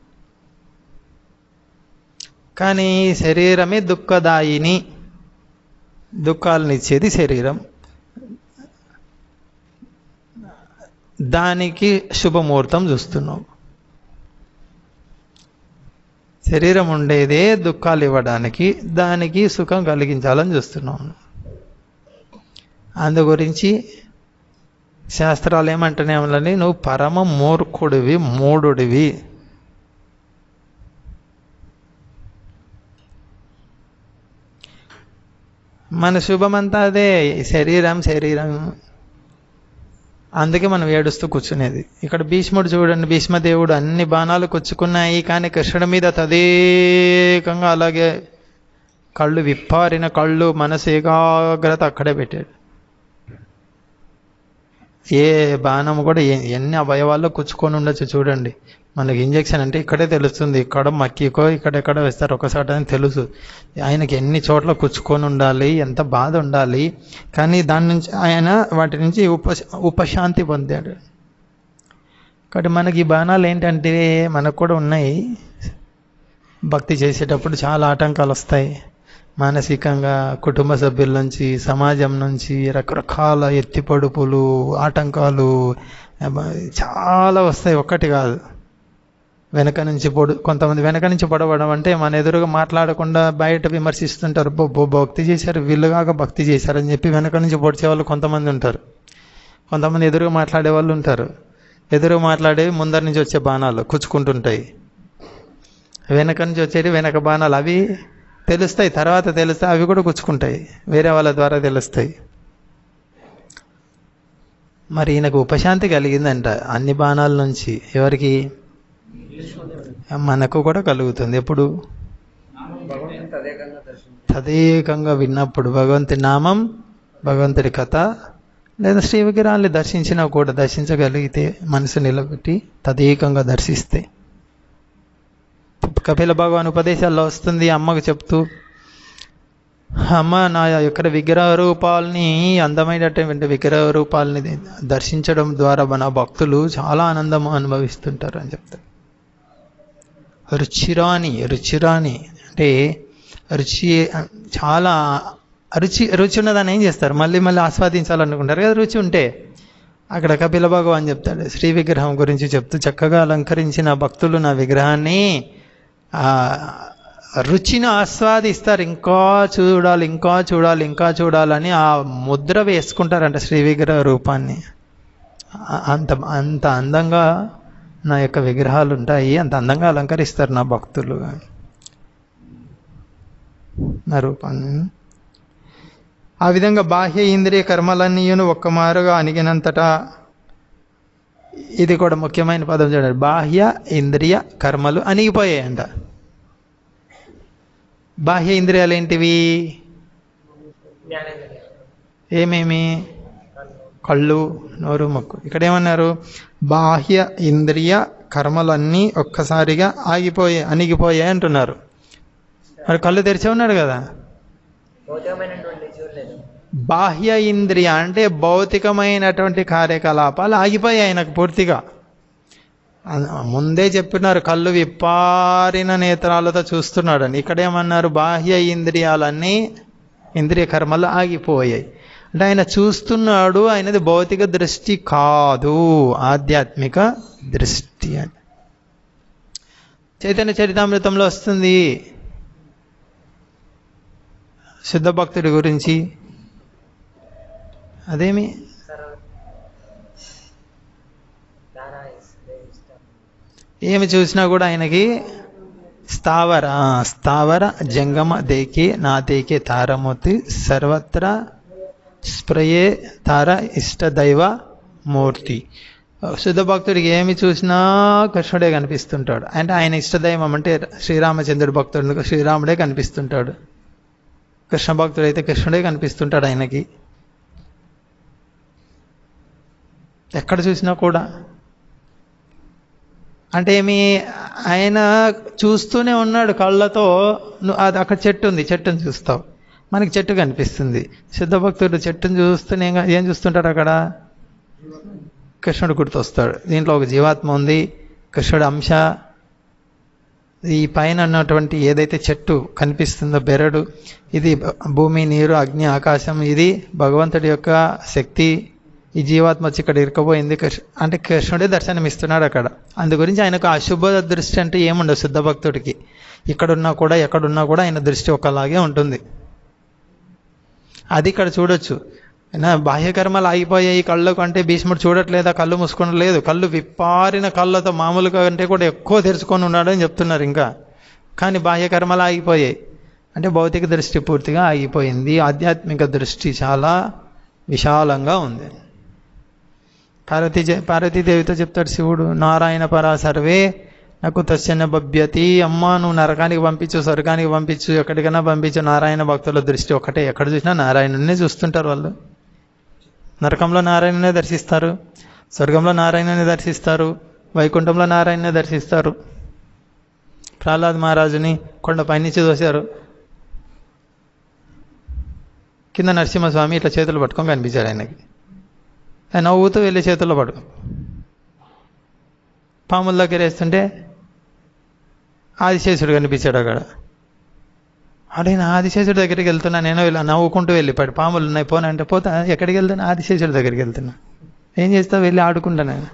కానీ శరీరమే దుఃఖదాయిని దుఃఖాలను ఇచ్చేది శరీరం దానికి శుభముహూర్తం చూస్తున్నాం శరీరం ఉండేదే దుఃఖాలు ఇవ్వడానికి దానికి సుఖం కలిగించాలని చూస్తున్నాం అందు గురించి శాస్త్రాలు ఏమంటున్నామని నువ్వు పరమ మూర్ఖుడివి మూఢుడివి మన శుభమంతా అదే శరీరం శరీరం అందుకే మనం ఏడుస్తూ కూర్చునేది ఇక్కడ భీష్ముడు చూడండి భీష్మదేవుడు అన్ని బాణాలు కూర్చుకున్నాయి కానీ కృష్ణుడి మీద తదేకంగా అలాగే కళ్ళు విప్పారిన కళ్ళు మనసు ఏకాగ్రత అక్కడే పెట్టాడు ఏ బాణం కూడా ఎ- ఎన్ని అవయవాల్లో కుచ్చుకొని ఉండొచ్చు చూడండి మనకి ఇంజెక్షన్ అంటే ఇక్కడే తెలుస్తుంది ఇక్కడ మక్కికో ఇక్కడెక్కడ వేస్తారు ఒకసారి అని తెలుసు ఆయనకి ఎన్ని చోట్ల కుచ్చుకొని ఉండాలి ఎంత బాధ ఉండాలి కానీ దాని నుంచి ఆయన వాటి నుంచి ఉప ఉపశాంతి పొందాడు కాబట్టి మనకి ఈ బాణాలు ఏంటంటే మనకు కూడా ఉన్నాయి భక్తి చేసేటప్పుడు చాలా ఆటంకాలు వస్తాయి మానసికంగా కుటుంబ సభ్యుల నుంచి సమాజం నుంచి రకరకాల ఎత్తిపడుపులు ఆటంకాలు అబ్బా, చాలా వస్తాయి ఒక్కటి కాదు వెనక నుంచి పొడు కొంతమంది వెనక నుంచి పొడవడం అంటే మన ఎదురుగా మాట్లాడకుండా బయట విమర్శిస్తుంటారు "బో, బో, భక్తి చేశారు వీళ్ళు కాక భక్తి చేశారు అని చెప్పి వెనక నుంచి పొడిచే వాళ్ళు కొంతమంది ఉంటారు కొంతమంది ఎదురుగా మాట్లాడే వాళ్ళు ఉంటారు ఎదురుగా మాట్లాడేవి ముందర నుంచి వచ్చే బాణాలు కుచ్చుకుంటుంటాయి వెనక నుంచి వచ్చేవి వెనక బాణాలు అవి తెలుస్తాయి తర్వాత తెలుస్తాయి అవి కూడా గుచ్చుకుంటాయి వేరే వాళ్ళ ద్వారా తెలుస్తాయి మరి ఈయనకు ఉపశాంతి కలిగిందంట అన్ని బాణాల నుంచి ఎవరికి మనకు కూడా కలుగుతుంది ఎప్పుడు భగవంతుని తదేకంగా దర్శనం తదేకంగా విన్నప్పుడు భగవంతుడి నామం భగవంతుడి కథ లేదా శ్రీ విగ్రహాన్ని దర్శించినా కూడా దర్శించగలిగితే మనసు నిలబెట్టి తదేకంగా దర్శిస్తే కపిల భగవాన్ ఉపదేశాల్లో వస్తుంది అమ్మకు చెప్తూ అమ్మ నా యొక్క విగ్రహ రూపాలని అందమైనటువంటి విగ్రహ రూపాలని దర్శించడం ద్వారా మన భక్తులు చాలా ఆనందం అనుభవిస్తుంటారు అని చెప్తారు రుచిరాని రుచిరాని అంటే రుచి చాలా రుచి రుచి ఉన్నదాన్ని ఏం చేస్తారు మళ్ళీ మళ్ళీ ఆస్వాదించాలనుకుంటారు కదా రుచి ఉంటే అక్కడ కపిల భగవాన్ చెప్తాడు శ్రీ విగ్రహం గురించి చెప్తూ చక్కగా అలంకరించిన భక్తులు నా విగ్రహాన్ని ఆ రుచిని ఆస్వాదిస్తారు ఇంకా చూడాలి ఇంకా చూడాలి ఇంకా చూడాలని ఆ ముద్ర వేసుకుంటారంట శ్రీ విగ్రహ రూపాన్ని ఆ- అంత అంత అందంగా నా యొక్క విగ్రహాలు ఉంటాయి అంత అందంగా అలంకరిస్తారు నా భక్తులు నా రూపాన్ని ఆ విధంగా బాహ్య ఇంద్రియ కర్మలన్నీయును ఒక్క మారుగా అణిగినంతటా ఇది కూడా ముఖ్యమైన పదం చూడండి బాహ్య ఇంద్రియ కర్మలు అణిగిపోయాయంట బాహ్య ఇంద్రియాలు ఏంటివి జ్ఞానేంద్రియం ఏమేమి కళ్ళు నోరు ముక్కు ఇక్కడ ఏమన్నారు బాహ్య ఇంద్రియ కర్మలన్నీ ఒక్కసారిగా ఆగిపోయాయి అణిగిపోయాయి అంటున్నారు మరి కళ్ళు తెరిచే ఉన్నాడు కదా భౌతికమైనటువంటి చూడలేదు బాహ్య ఇంద్రియ అంటే భౌతికమైనటువంటి కార్యకలాపాలు ఆగిపోయాయి ఆయనకు పూర్తిగా అ- ముందే చెప్పినారు కళ్ళు విప్పారిన నేత్రాలతో చూస్తున్నాడని ఇక్కడ ఏమన్నారు బాహ్య ఇంద్రియాలన్నీ ఇంద్రియ కర్మలు ఆగిపోయాయి అంటే ఆయన చూస్తున్నాడు ఆయనది భౌతిక దృష్టి కాదు ఆధ్యాత్మిక దృష్టి అని చైతన్య చరితామృతంలో వస్తుంది శుద్ధ భక్తుడి గురించి అదేమి సర్వ దారా ఇస్ ఇష్టం ఏమి చూసినా కూడా ఆయనకి స్థావర ఆ, స్థావర జంగమ దేకే నా దేకే తారమూర్తి సర్వత్ర స్ప్రయే తార ఇష్టదైవ మూర్తి శుద్ధ భక్తుడికి ఏమి చూసినా కృష్ణుడే కనిపిస్తుంటాడు అంటే ఆయన ఇష్టదైవం అంటే శ్రీరామచంద్రుడు భక్తుడు శ్రీరాముడే కనిపిస్తుంటాడు కృష్ణ భక్తుడు అయితే కృష్ణుడే కనిపిస్తుంటాడు ఆయనకి ఎక్కడ చూసినా కూడా అంటే ఏమి ఆయన చూస్తూనే ఉన్నాడు కళ్ళతో ను- అది అక్కడ చెట్టు ఉంది చెట్టుని చూస్తావు మనకి చెట్టు కనిపిస్తుంది సిద్ధ భక్తుడు చెట్టుని చూస్తూనే ఏం- ఏం చూస్తుంటాడు అక్కడ కృష్ణుడు గుర్తొస్తాడు దీంట్లో ఒక జీవాత్మ ఉంది కృష్ణుడు అంశ ఈ పైన ఉన్నటువంటి ఏదైతే చెట్టు కనిపిస్తుందో బెరడు ఇది భ- భూమి నీరు అగ్ని ఆకాశం ఇది భగవంతుడి యొక్క శక్తి ఈ జీవాత్మ వచ్చి ఇక్కడ ఇరుకపోయింది కృష్ణ అంటే కృష్ణుడే దర్శనం ఇస్తున్నాడు అక్కడ అందు గురించి ఆయనకు అశుభ దృష్టి అంటే ఏముండదు శుద్ధ భక్తుడికి ఇక్కడున్నా కూడా ఎక్కడున్నా కూడా ఆయన దృష్టి ఒకలాగే ఉంటుంది అది ఇక్కడ చూడొచ్చు అయినా బాహ్యకర్మలు ఆగిపోయాయి కళ్ళకు అంటే భీష్ముడు చూడట్లేదా కళ్ళు మూసుకొని లేదు కళ్ళు విప్పారిన కళ్ళతో మామూలుగా అంటే కూడా ఎక్కువ తెరుచుకొని ఉన్నాడు అని చెప్తున్నారు ఇంకా కానీ బాహ్యకర్మలు ఆగిపోయాయి అంటే భౌతిక దృష్టి పూర్తిగా ఆగిపోయింది ఆధ్యాత్మిక దృష్టి చాలా విశాలంగా ఉంది పార్వతీ పార్వతీదేవితో చెప్తాడు శివుడు నారాయణ పరా సర్వే నాకు తస్యన బభ్యతి అమ్మ నువ్వు నరకానికి పంపించు స్వర్గానికి పంపించు ఎక్కడికైనా పంపించు నారాయణ భక్తుల దృష్టి ఒకటే ఎక్కడ చూసినా నారాయణునే చూస్తుంటారు వాళ్ళు నరకంలో నారాయణునే దర్శిస్తారు స్వర్గంలో నారాయణుని దర్శిస్తారు వైకుంఠంలో నారాయణనే దర్శిస్తారు ప్రహ్లాద్ మహారాజుని కొండ పైనుంచి దోశారు కింద నరసింహస్వామి ఇట్లా చేతులు పట్టుకొని కనిపించాడు ఆయనకి ఆయన నవ్వుతూ వెళ్ళి చేతుల్లో పట్టుకో పాముల దగ్గర వేస్తుంటే ఆదిశేషుడు కనిపించాడు అక్కడ అడే నా ఆదిశేషుడి దగ్గరికి వెళ్తున్నా నేను ఇలా నవ్వుకుంటూ వెళ్ళిపోయాడు పాములు ఉన్నాయి పోనా అంటే పోతా ఎక్కడికి వెళ్తున్నా ఆదిశేషుడి దగ్గరికి వెళ్తున్నా ఏం చేస్తావు వెళ్ళి ఆడుకుంటా నేను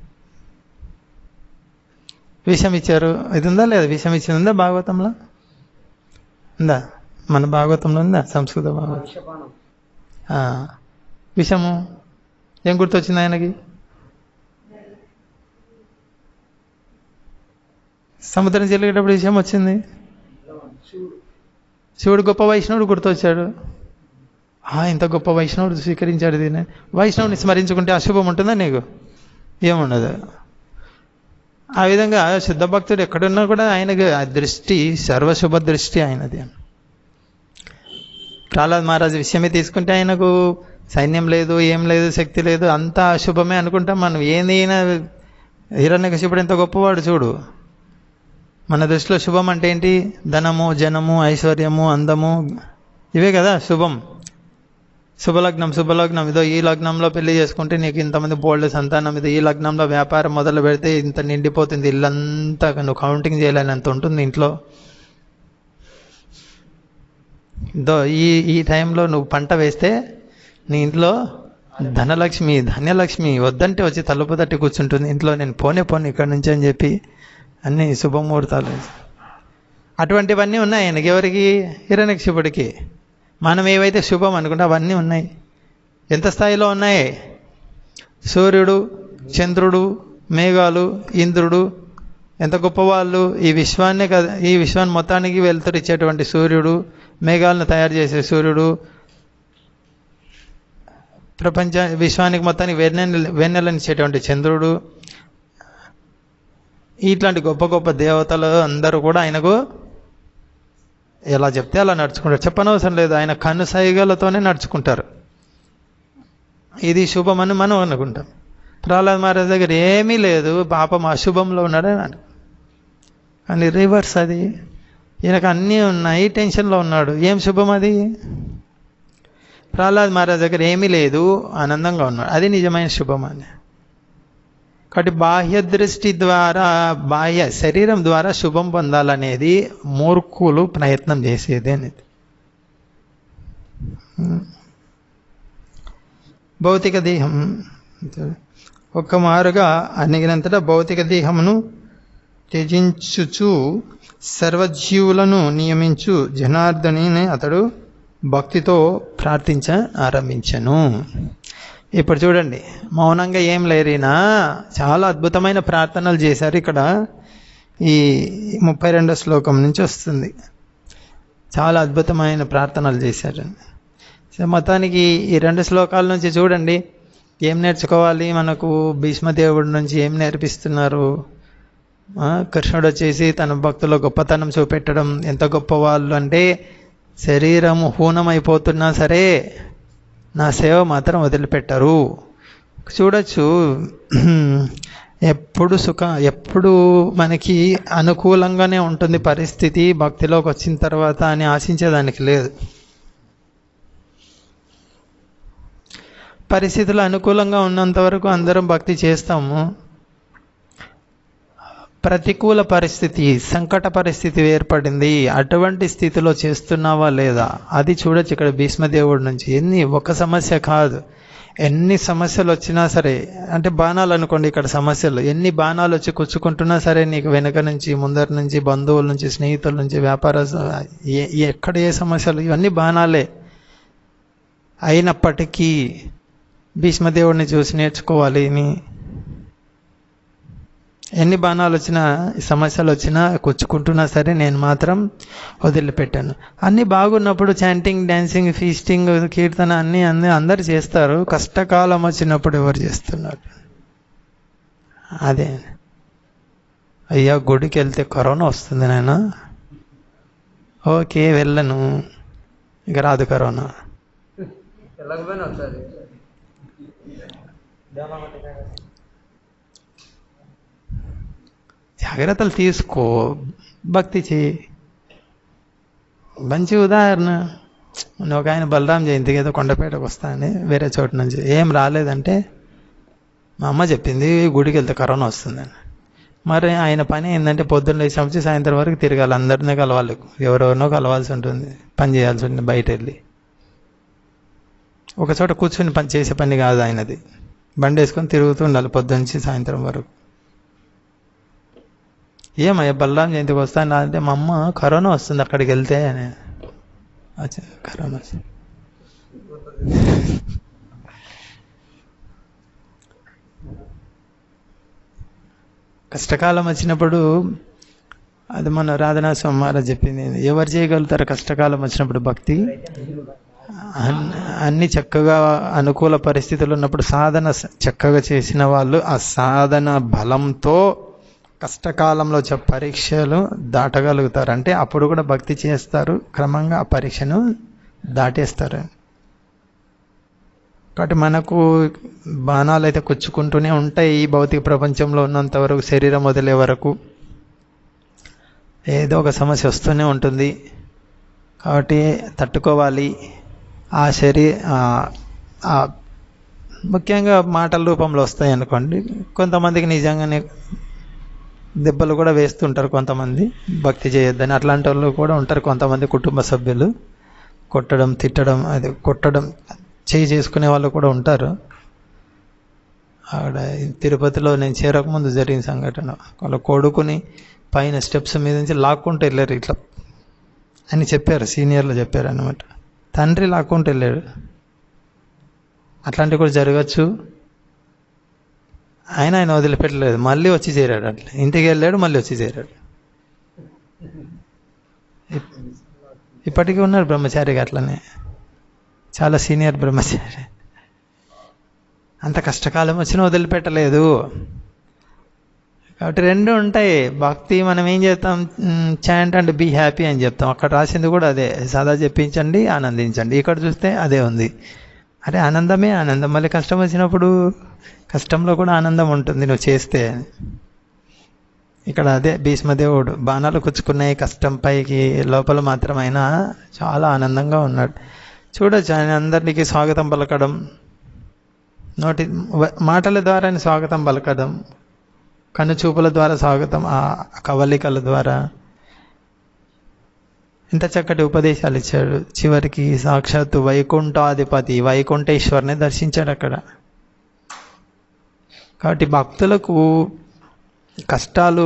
విషం ఇచ్చారు ఇది ఉందా లేదా విషం ఇచ్చింది ఉందా భాగవతంలో ఉందా మన భాగవతంలో ఉందా సంస్కృత భాగవతం విషపానం ఆ, విషము ఏం గుర్తొచ్చింది ఆయనకి సముద్రం చెల్లిగేటప్పుడు విషయం వచ్చింది శివుడు శివుడు గొప్ప వైష్ణవుడు గుర్తొచ్చాడు ఆ ఇంత గొప్ప వైష్ణవుడు స్వీకరించాడు దీన్ని వైష్ణవుని స్మరించుకుంటే అశుభం ఉంటుందా నీకు ఏముండదు ఆ విధంగా శుద్ధ భక్తుడు ఎక్కడున్నా కూడా ఆయనకు ఆ దృష్టి సర్వశుభ దృష్టి ఆయనది ప్రహ్లాద్ మహారాజు విషయమే తీసుకుంటే ఆయనకు సైన్యం లేదు ఏం లేదు శక్తి లేదు అంతా అశుభమే అనుకుంటాం మనం ఏదైనా హిరణ్యకశిపుడు ఎంత గొప్పవాడు చూడు మన దృష్టిలో శుభం అంటే ఏంటి ధనము జనము ఐశ్వర్యము అందము ఇవే కదా శుభం శుభలగ్నం శుభలగ్నం ఇదో ఈ లగ్నంలో పెళ్లి చేసుకుంటే నీకు ఇంతమంది బోల్డ్ సంతానం ఇది ఈ లగ్నంలో వ్యాపారం మొదలు పెడితే ఇంత నిండిపోతుంది ఇల్లంతా నువ్వు కౌంటింగ్ చేయలేనంత ఉంటుంది ఇంట్లో దో ఈ ఈ టైంలో నువ్వు పంట వేస్తే నీ ఇంట్లో ధనలక్ష్మి ధన్యలక్ష్మి వద్దంటే వచ్చి తలుపు తట్టి కూర్చుంటుంది ఇంట్లో నేను పోనే పోను ఇక్కడి నుంచి అని చెప్పి అన్ని శుభముహూర్తాలు అటువంటివన్నీ ఉన్నాయి ఆయనకి ఎవరికి హిరణ్యక్షిపుడికి మనం ఏవైతే శుభం అనుకుంటే అవన్నీ ఉన్నాయి ఎంత స్థాయిలో ఉన్నాయి సూర్యుడు చంద్రుడు మేఘాలు ఇంద్రుడు ఎంత గొప్పవాళ్ళు ఈ విశ్వాన్నే కదా ఈ విశ్వాన్ని మొత్తానికి వెలుతురిచ్చేటువంటి సూర్యుడు మేఘాలను తయారు చేసే సూర్యుడు ప్రపంచ విశ్వానికి మొత్తానికి వెన్నెల వెన్నెలనిచ్చేటువంటి చంద్రుడు ఇట్లాంటి గొప్ప గొప్ప దేవతలు అందరూ కూడా ఆయనకు ఎలా చెప్తే అలా నడుచుకుంటారు చెప్పనవసరం లేదు ఆయన కన్ను సైగలతోనే నడుచుకుంటారు ఇది శుభమని మనం అనుకుంటాం ప్రహ్లాద్ మహారాజ్ దగ్గర ఏమీ లేదు పాపం అశుభంలో ఉన్నాడని అను కానీ రివర్స్ అది ఈయనకు అన్నీ ఉన్నాయి టెన్షన్లో ఉన్నాడు ఏం శుభం అది ప్రహ్లాద్ మహారాజ్ దగ్గర ఏమీ లేదు ఆనందంగా ఉన్నాడు అది నిజమైన శుభం అని కాబట్టి బాహ్య దృష్టి ద్వారా బాహ్య శరీరం ద్వారా శుభం పొందాలనేది మూర్ఖులు ప్రయత్నం చేసేది అనేది భౌతిక దేహం ఒక్క మారుగా అణిగినంతటా భౌతిక దేహమును త్యజించుచు సర్వజీవులను నియమించు జనార్దనిని అతడు భక్తితో ప్రార్థించ ఆరంభించను ఇప్పుడు చూడండి మౌనంగా ఏం లేరినా చాలా అద్భుతమైన ప్రార్థనలు చేశారు ఇక్కడ ఈ ముప్పై రెండో శ్లోకం నుంచి వస్తుంది చాలా అద్భుతమైన ప్రార్థనలు చేశారు సో మొత్తానికి ఈ రెండు శ్లోకాల నుంచి చూడండి ఏం నేర్చుకోవాలి మనకు భీష్మదేవుడి నుంచి ఏం నేర్పిస్తున్నారు ఆ, కృష్ణుడు వచ్చేసి తన భక్తుల గొప్పతనం చూపెట్టడం ఎంత గొప్ప వాళ్ళు అంటే శరీరము హూనమైపోతున్నా సరే నా సేవ మాత్రం వదిలిపెట్టరు చూడొచ్చు ఎప్పుడు సుఖ ఎప్పుడు మనకి అనుకూలంగానే ఉంటుంది పరిస్థితి భక్తిలోకి వచ్చిన తర్వాత అని ఆశించేదానికి లేదు పరిస్థితులు అనుకూలంగా ఉన్నంత వరకు అందరం భక్తి చేస్తాము ప్రతికూల పరిస్థితి సంకట పరిస్థితి ఏర్పడింది అటువంటి స్థితిలో చేస్తున్నావా లేదా అది చూడొచ్చు ఇక్కడ భీష్మదేవుడి నుంచి ఎన్ని ఒక సమస్య కాదు ఎన్ని సమస్యలు వచ్చినా సరే అంటే బాణాలు అనుకోండి ఇక్కడ సమస్యలు ఎన్ని బాణాలు వచ్చి కూర్చుకుంటున్నా సరే నీకు వెనక నుంచి ముందర నుంచి బంధువుల నుంచి స్నేహితుల నుంచి వ్యాపార ఏ- ఎక్కడ ఏ సమస్యలు ఇవన్నీ బాణాలే అయినప్పటికీ భీష్మదేవుడిని చూసి నేర్చుకోవాలి అని ఎన్ని బాణాలు వచ్చినా సమస్యలు వచ్చినా కూర్చుకుంటున్నా సరే నేను మాత్రం వదిలిపెట్టాను అన్నీ బాగున్నప్పుడు చాంటింగ్ డ్యాన్సింగ్ ఫీస్టింగ్ కీర్తన అన్నీ అన్నీ అందరు చేస్తారు కష్టకాలం వచ్చినప్పుడు ఎవరు చేస్తున్నారు అదే అయ్యా గుడికి వెళ్తే కరోనా వస్తుంది నాయన ఓకే వెళ్ళను ఇక రాదు కరోనా వెళ్ళకపోయినా వస్తుంది దోమ కొట్టగా జాగ్రత్తలు తీసుకో భక్తి చేయి మంచి ఉదాహరణ మొన్న ఒక ఆయన బలరాం జయంతికి ఏదో కొండపేటకు వస్తానని వేరే చోటు నుంచి ఏం రాలేదంటే మా అమ్మ చెప్పింది గుడికి వెళ్తే కరోనా వస్తుందని మరి ఆయన పని ఏంటంటే పొద్దున్న లేచి నుంచి సాయంత్రం వరకు తిరగాలి అందరినీ కలవాలి ఎవరెవరినో కలవాల్సి ఉంటుంది పని చేయాల్సి ఉంటుంది బయట వెళ్ళి ఒక చోట కూర్చొని పని చేసే పని కాదు ఆయనది బండి వేసుకొని తిరుగుతూ ఉండాలి పొద్దున్న నుంచి సాయంత్రం వరకు ఏమయ్యా బలరాం జయంతికి వస్తాను అంటే మా అమ్మ కరోనా వస్తుంది అక్కడికి వెళ్తే అని అచ్చా, కరోనా వచ్చింది కష్టకాలం వచ్చినప్పుడు అది మన రాధనా స్వామి మహారాజ్ చెప్పింది ఎవరు చేయగలుగుతారు కష్టకాలం వచ్చినప్పుడు భక్తి అన్- అన్ని చక్కగా అనుకూల పరిస్థితులు ఉన్నప్పుడు సాధన స- చక్కగా చేసిన వాళ్ళు ఆ సాధన బలంతో కష్టకాలంలో వచ్చే పరీక్షలు దాటగలుగుతారు అంటే అప్పుడు కూడా భక్తి చేస్తారు క్రమంగా ఆ పరీక్షను దాటేస్తారు కాబట్టి మనకు బాణాలు అయితే కుచ్చుకుంటూనే ఉంటాయి ఈ భౌతిక ప్రపంచంలో ఉన్నంత వరకు శరీరం వదిలే వరకు ఏదో ఒక సమస్య వస్తూనే ఉంటుంది కాబట్టి తట్టుకోవాలి ఆ శరీ ఆ- ఆ ముఖ్యంగా మాటల రూపంలో వస్తాయి అనుకోండి కొంతమందికి నిజంగానే దెబ్బలు కూడా వేస్తుంటారు కొంతమంది భక్తి చేయొద్దని అట్లాంటి వాళ్ళు కూడా ఉంటారు కొంతమంది కుటుంబ సభ్యులు కొట్టడం తిట్టడం అది కొట్టడం చేయి చేసుకునే వాళ్ళు కూడా ఉంటారు ఆడ తిరుపతిలో నేను చేరకముందు జరిగిన సంఘటన వాళ్ళ కొడుకుని పైన స్టెప్స్ మీద నుంచి లాక్కుంటూ వెళ్ళారు ఇట్లా అని చెప్పారు సీనియర్లు చెప్పారు అనమాట తండ్రి లాక్కుంటూ వెళ్ళాడు అట్లాంటివి కూడా జరగచ్చు ఆయన ఆయన వదిలిపెట్టలేదు మళ్ళీ వచ్చి చేరాడు అట్లా ఇంటికి వెళ్ళాడు మళ్ళీ వచ్చి చేరాడు ఇప్- ఇప్పటికీ ఉన్నారు బ్రహ్మచారిగా అట్లనే చాలా సీనియర్ బ్రహ్మచారి అంత కష్టకాలం వచ్చినా వదిలిపెట్టలేదు కాబట్టి రెండు ఉంటాయి భక్తి మనం ఏం చేస్తాం చాంట్ అండ్ బీ హ్యాపీ అని చెప్తాం అక్కడ రాసింది కూడా అదే సదా చెప్పించండి ఆనందించండి ఇక్కడ చూస్తే అదే ఉంది అరే ఆనందమే ఆనందం మళ్ళీ కష్టం వచ్చినప్పుడు కష్టంలో కూడా ఆనందం ఉంటుంది నువ్వు చేస్తే ఇక్కడ అదే భీష్మదేవుడు బాణాలు కుచ్చుకున్నాయి కష్టం పైకి లోపల మాత్రమైనా చాలా ఆనందంగా ఉన్నాడు చూడొచ్చు ఆయన అందరికీ స్వాగతం పలకడం నోటి వ- మాటల ద్వారా ఆయన స్వాగతం పలకడం కనుచూపుల ద్వారా స్వాగతం ఆ కవలికల ద్వారా ఇంత చక్కటి ఉపదేశాలు ఇచ్చాడు చివరికి సాక్షాత్తు వైకుంఠాధిపతి వైకుంఠేశ్వరిని దర్శించాడు అక్కడ కాబట్టి భక్తులకు కష్టాలు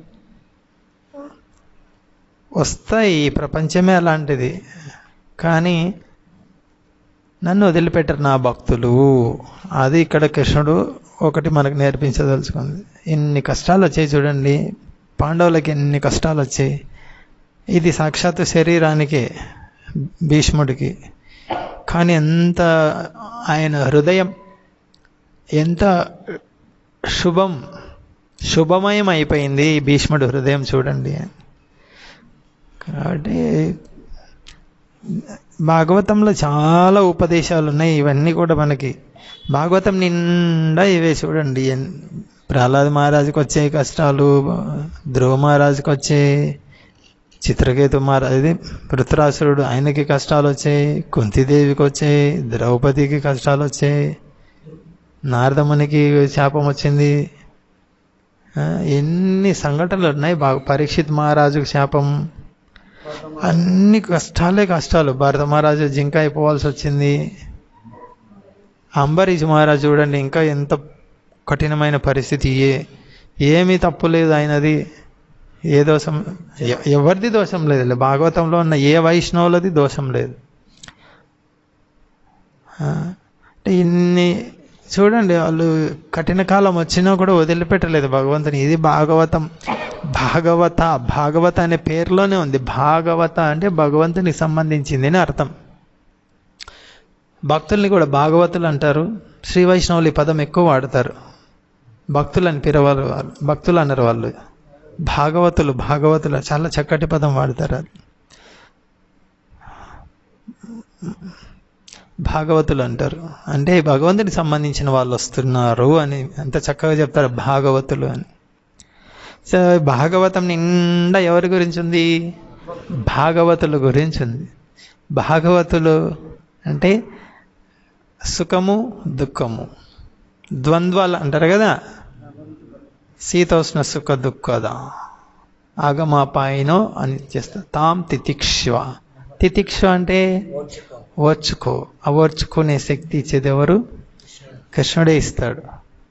వస్తాయి ఈ ప్రపంచమే అలాంటిది కానీ నన్ను వదిలిపెట్టరు నా భక్తులు అది ఇక్కడ కృష్ణుడు ఒకటి మనకు నేర్పించదలుచుకుంది ఎన్ని కష్టాలు వచ్చాయి చూడండి పాండవులకి ఎన్ని కష్టాలు వచ్చాయి ఇది సాక్షాత్తు శరీరానికే భీష్ముడికి కానీ ఎంత ఆయన హృదయం ఎంత శుభం శుభమయం అయిపోయింది ఈ భీష్ముడు హృదయం చూడండి కాబట్టి భాగవతంలో చాలా ఉపదేశాలు ఉన్నాయి ఇవన్నీ కూడా మనకి భాగవతం నిండా ఇవే చూడండి ఎన్- ప్రహ్లాద్ మహారాజుకి వచ్చే కష్టాలు ధ్రువ మహారాజుకి వచ్చే చిత్రకేతు మహారాజ్ ఇది పృథ్రాసురుడు ఆయనకి కష్టాలు వచ్చాయి కుంతిదేవికి వచ్చాయి ద్రౌపదికి కష్టాలు వచ్చాయి నారదమునికి శాపం వచ్చింది ఆ, ఎన్ని సంఘటనలు ఉన్నాయి బాగా పరీక్షిత్ మహారాజుకి శాపం అన్ని కష్టాలే కష్టాలు భరత మహారాజు జింక అయిపోవాల్సి వచ్చింది అంబరీష్ మహారాజు చూడండి ఇంకా ఎంత కఠినమైన పరిస్థితి ఏ ఏమీ తప్పు లేదు ఆయనది ఏ దోషం ఎ- ఎవరిది దోషం లేదు భాగవతంలో ఉన్న ఏ వైష్ణవులది దోషం లేదు ఆ, అంటే ఇన్ని చూడండి వాళ్ళు కఠిన కాలం వచ్చినా కూడా వదిలిపెట్టలేదు భగవంతుని ఇది భాగవతం భాగవత భాగవత అనే పేరులోనే ఉంది భాగవత అంటే భగవంతునికి సంబంధించింది అని అర్థం భక్తుల్ని కూడా భాగవతులు అంటారు శ్రీ వైష్ణవులు ఈ పదం ఎక్కువ వాడతారు భక్తులు అని పిలవాలి వాళ్ళు భక్తులు అన్నారు వాళ్ళు భాగవతులు భాగవతులు చాలా చక్కటి పదం వాడతారు అది భాగవతులు అంటారు అంటే భగవంతునికి సంబంధించిన వాళ్ళు వస్తున్నారు అని ఎంత చక్కగా చెప్తారు భాగవతులు అని సో భాగవతం నిండా ఎవరి గురించి ఉంది భాగవతుల గురించి ఉంది భాగవతులు అంటే సుఖము దుఃఖము ద్వంద్వాలు అంటారు కదా శీతోష్ణ సుఖ దుఃఖద ఆగమాపాయినో అని చేస్తా తాం తితిక్ష తితిక్ష అంటే ఓర్చుకో ఓర్చుకో ఆ ఓర్చుకునే శక్తి ఇచ్చేది ఎవరు కృష్ణుడే ఇస్తాడు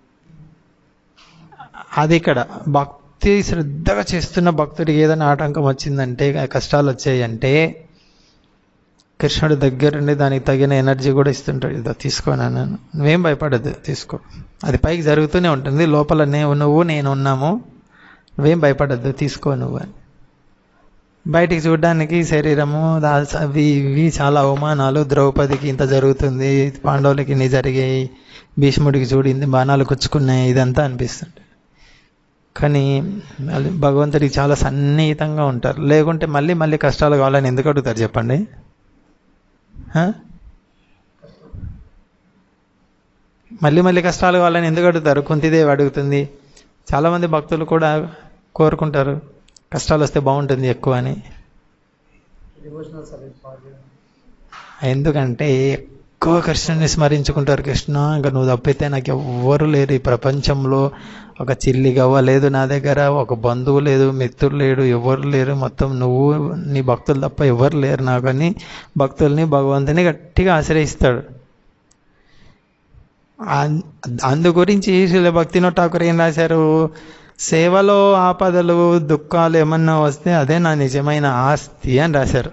అది ఇక్కడ భక్తి శ్రద్ధగా చేస్తున్న భక్తుడికి ఏదైనా ఆటంకం వచ్చిందంటే కష్టాలు వచ్చాయంటే కృష్ణుడి దగ్గరుండి దానికి తగిన ఎనర్జీ కూడా ఇస్తుంటాడు ఇదో తీసుకోనన్నాను నువ్వేం భయపడద్దు తీసుకో అది పైకి జరుగుతూనే ఉంటుంది లోపల నేను నువ్వు నేను ఉన్నాము నువ్వేం భయపడద్దు తీసుకో నువ్వు అని బయటికి చూడడానికి శరీరము దా- అవి ఇవి చాలా అవమానాలు ద్రౌపదికి ఇంత జరుగుతుంది పాండవులకి ఇన్ని జరిగాయి భీష్ముడికి చూడింది బాణాలు కుచ్చుకున్నాయి ఇదంతా అనిపిస్తుంది కానీ అది భగవంతుడికి చాలా సన్నిహితంగా ఉంటారు లేకుంటే మళ్ళీ మళ్ళీ కష్టాలు కావాలని ఎందుకు అడుగుతారు చెప్పండి ఆ? మళ్ళీ మళ్ళీ కష్టాలు కావాలని ఎందుకు అడుగుతారు కుంతిదేవి అడుగుతుంది చాలామంది భక్తులు కూడా కోరుకుంటారు కష్టాలు వస్తే బాగుంటుంది ఎక్కువ అని డివోషనల్ సర్వీస్ పాజిటివ్ ఎందుకంటే ఎక్కువ కృష్ణుని స్మరించుకుంటారు కృష్ణ ఇంకా నువ్వు తప్పితే నాకు ఎవ్వరు లేరు ఈ ప్రపంచంలో ఒక చిల్లి గవ్వ లేదు నా దగ్గర ఒక బంధువు లేదు మిత్రుడు లేడు ఎవరు లేరు మొత్తం నువ్వు నీ భక్తులు తప్ప ఎవరు లేరు నాకు అని భక్తుల్ని భగవంతుని గట్టిగా ఆశ్రయిస్తాడు అన్- అందు గురించి శ్రీల భక్తినో ఠాకూర్ ఏం రాశారు సేవలో ఆపదలు దుఃఖాలు ఏమన్నా వస్తే అదే నా నిజమైన ఆస్తి అని రాశారు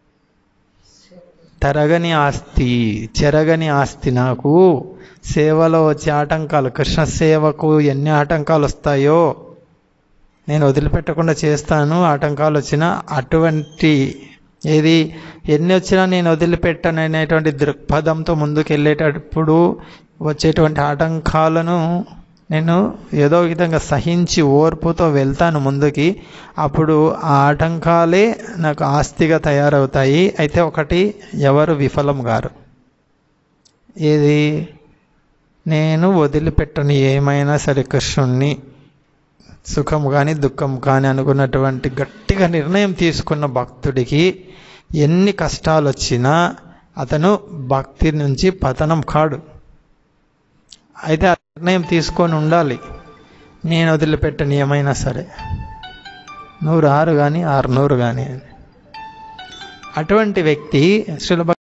తరగని ఆస్తి చెరగని ఆస్తి నాకు సేవలో వచ్చే ఆటంకాలు కృష్ణ సేవకు ఎన్ని ఆటంకాలు వస్తాయో నేను వదిలిపెట్టకుండా చేస్తాను ఆటంకాలు వచ్చినా అటువంటి ఏది ఎన్ని వచ్చినా నేను వదిలిపెట్టను అనేటువంటి దృక్పథంతో ముందుకు వెళ్ళేటప్పుడు వచ్చేటువంటి ఆటంకాలను నేను ఏదో విధంగా సహించి ఓర్పుతో వెళ్తాను ముందుకి అప్పుడు ఆ ఆటంకాలే నాకు ఆస్తిగా తయారవుతాయి అయితే ఒకటి ఎవరు విఫలం గారు ఏది నేను వదిలిపెట్టను ఏమైనా సరే కృష్ణుణ్ణి సుఖం కానీ దుఃఖం కానీ అనుకున్నటువంటి గట్టిగా నిర్ణయం తీసుకున్న భక్తుడికి ఎన్ని కష్టాలు వచ్చినా అతను భక్తి నుంచి పతనం కాడు అయితే ఆ నిర్ణయం తీసుకొని ఉండాలి నేను వదిలిపెట్టను ఏమైనా సరే నూరు ఆరు కానీ ఆరు నూరు కానీ అటువంటి వ్యక్తి సులభ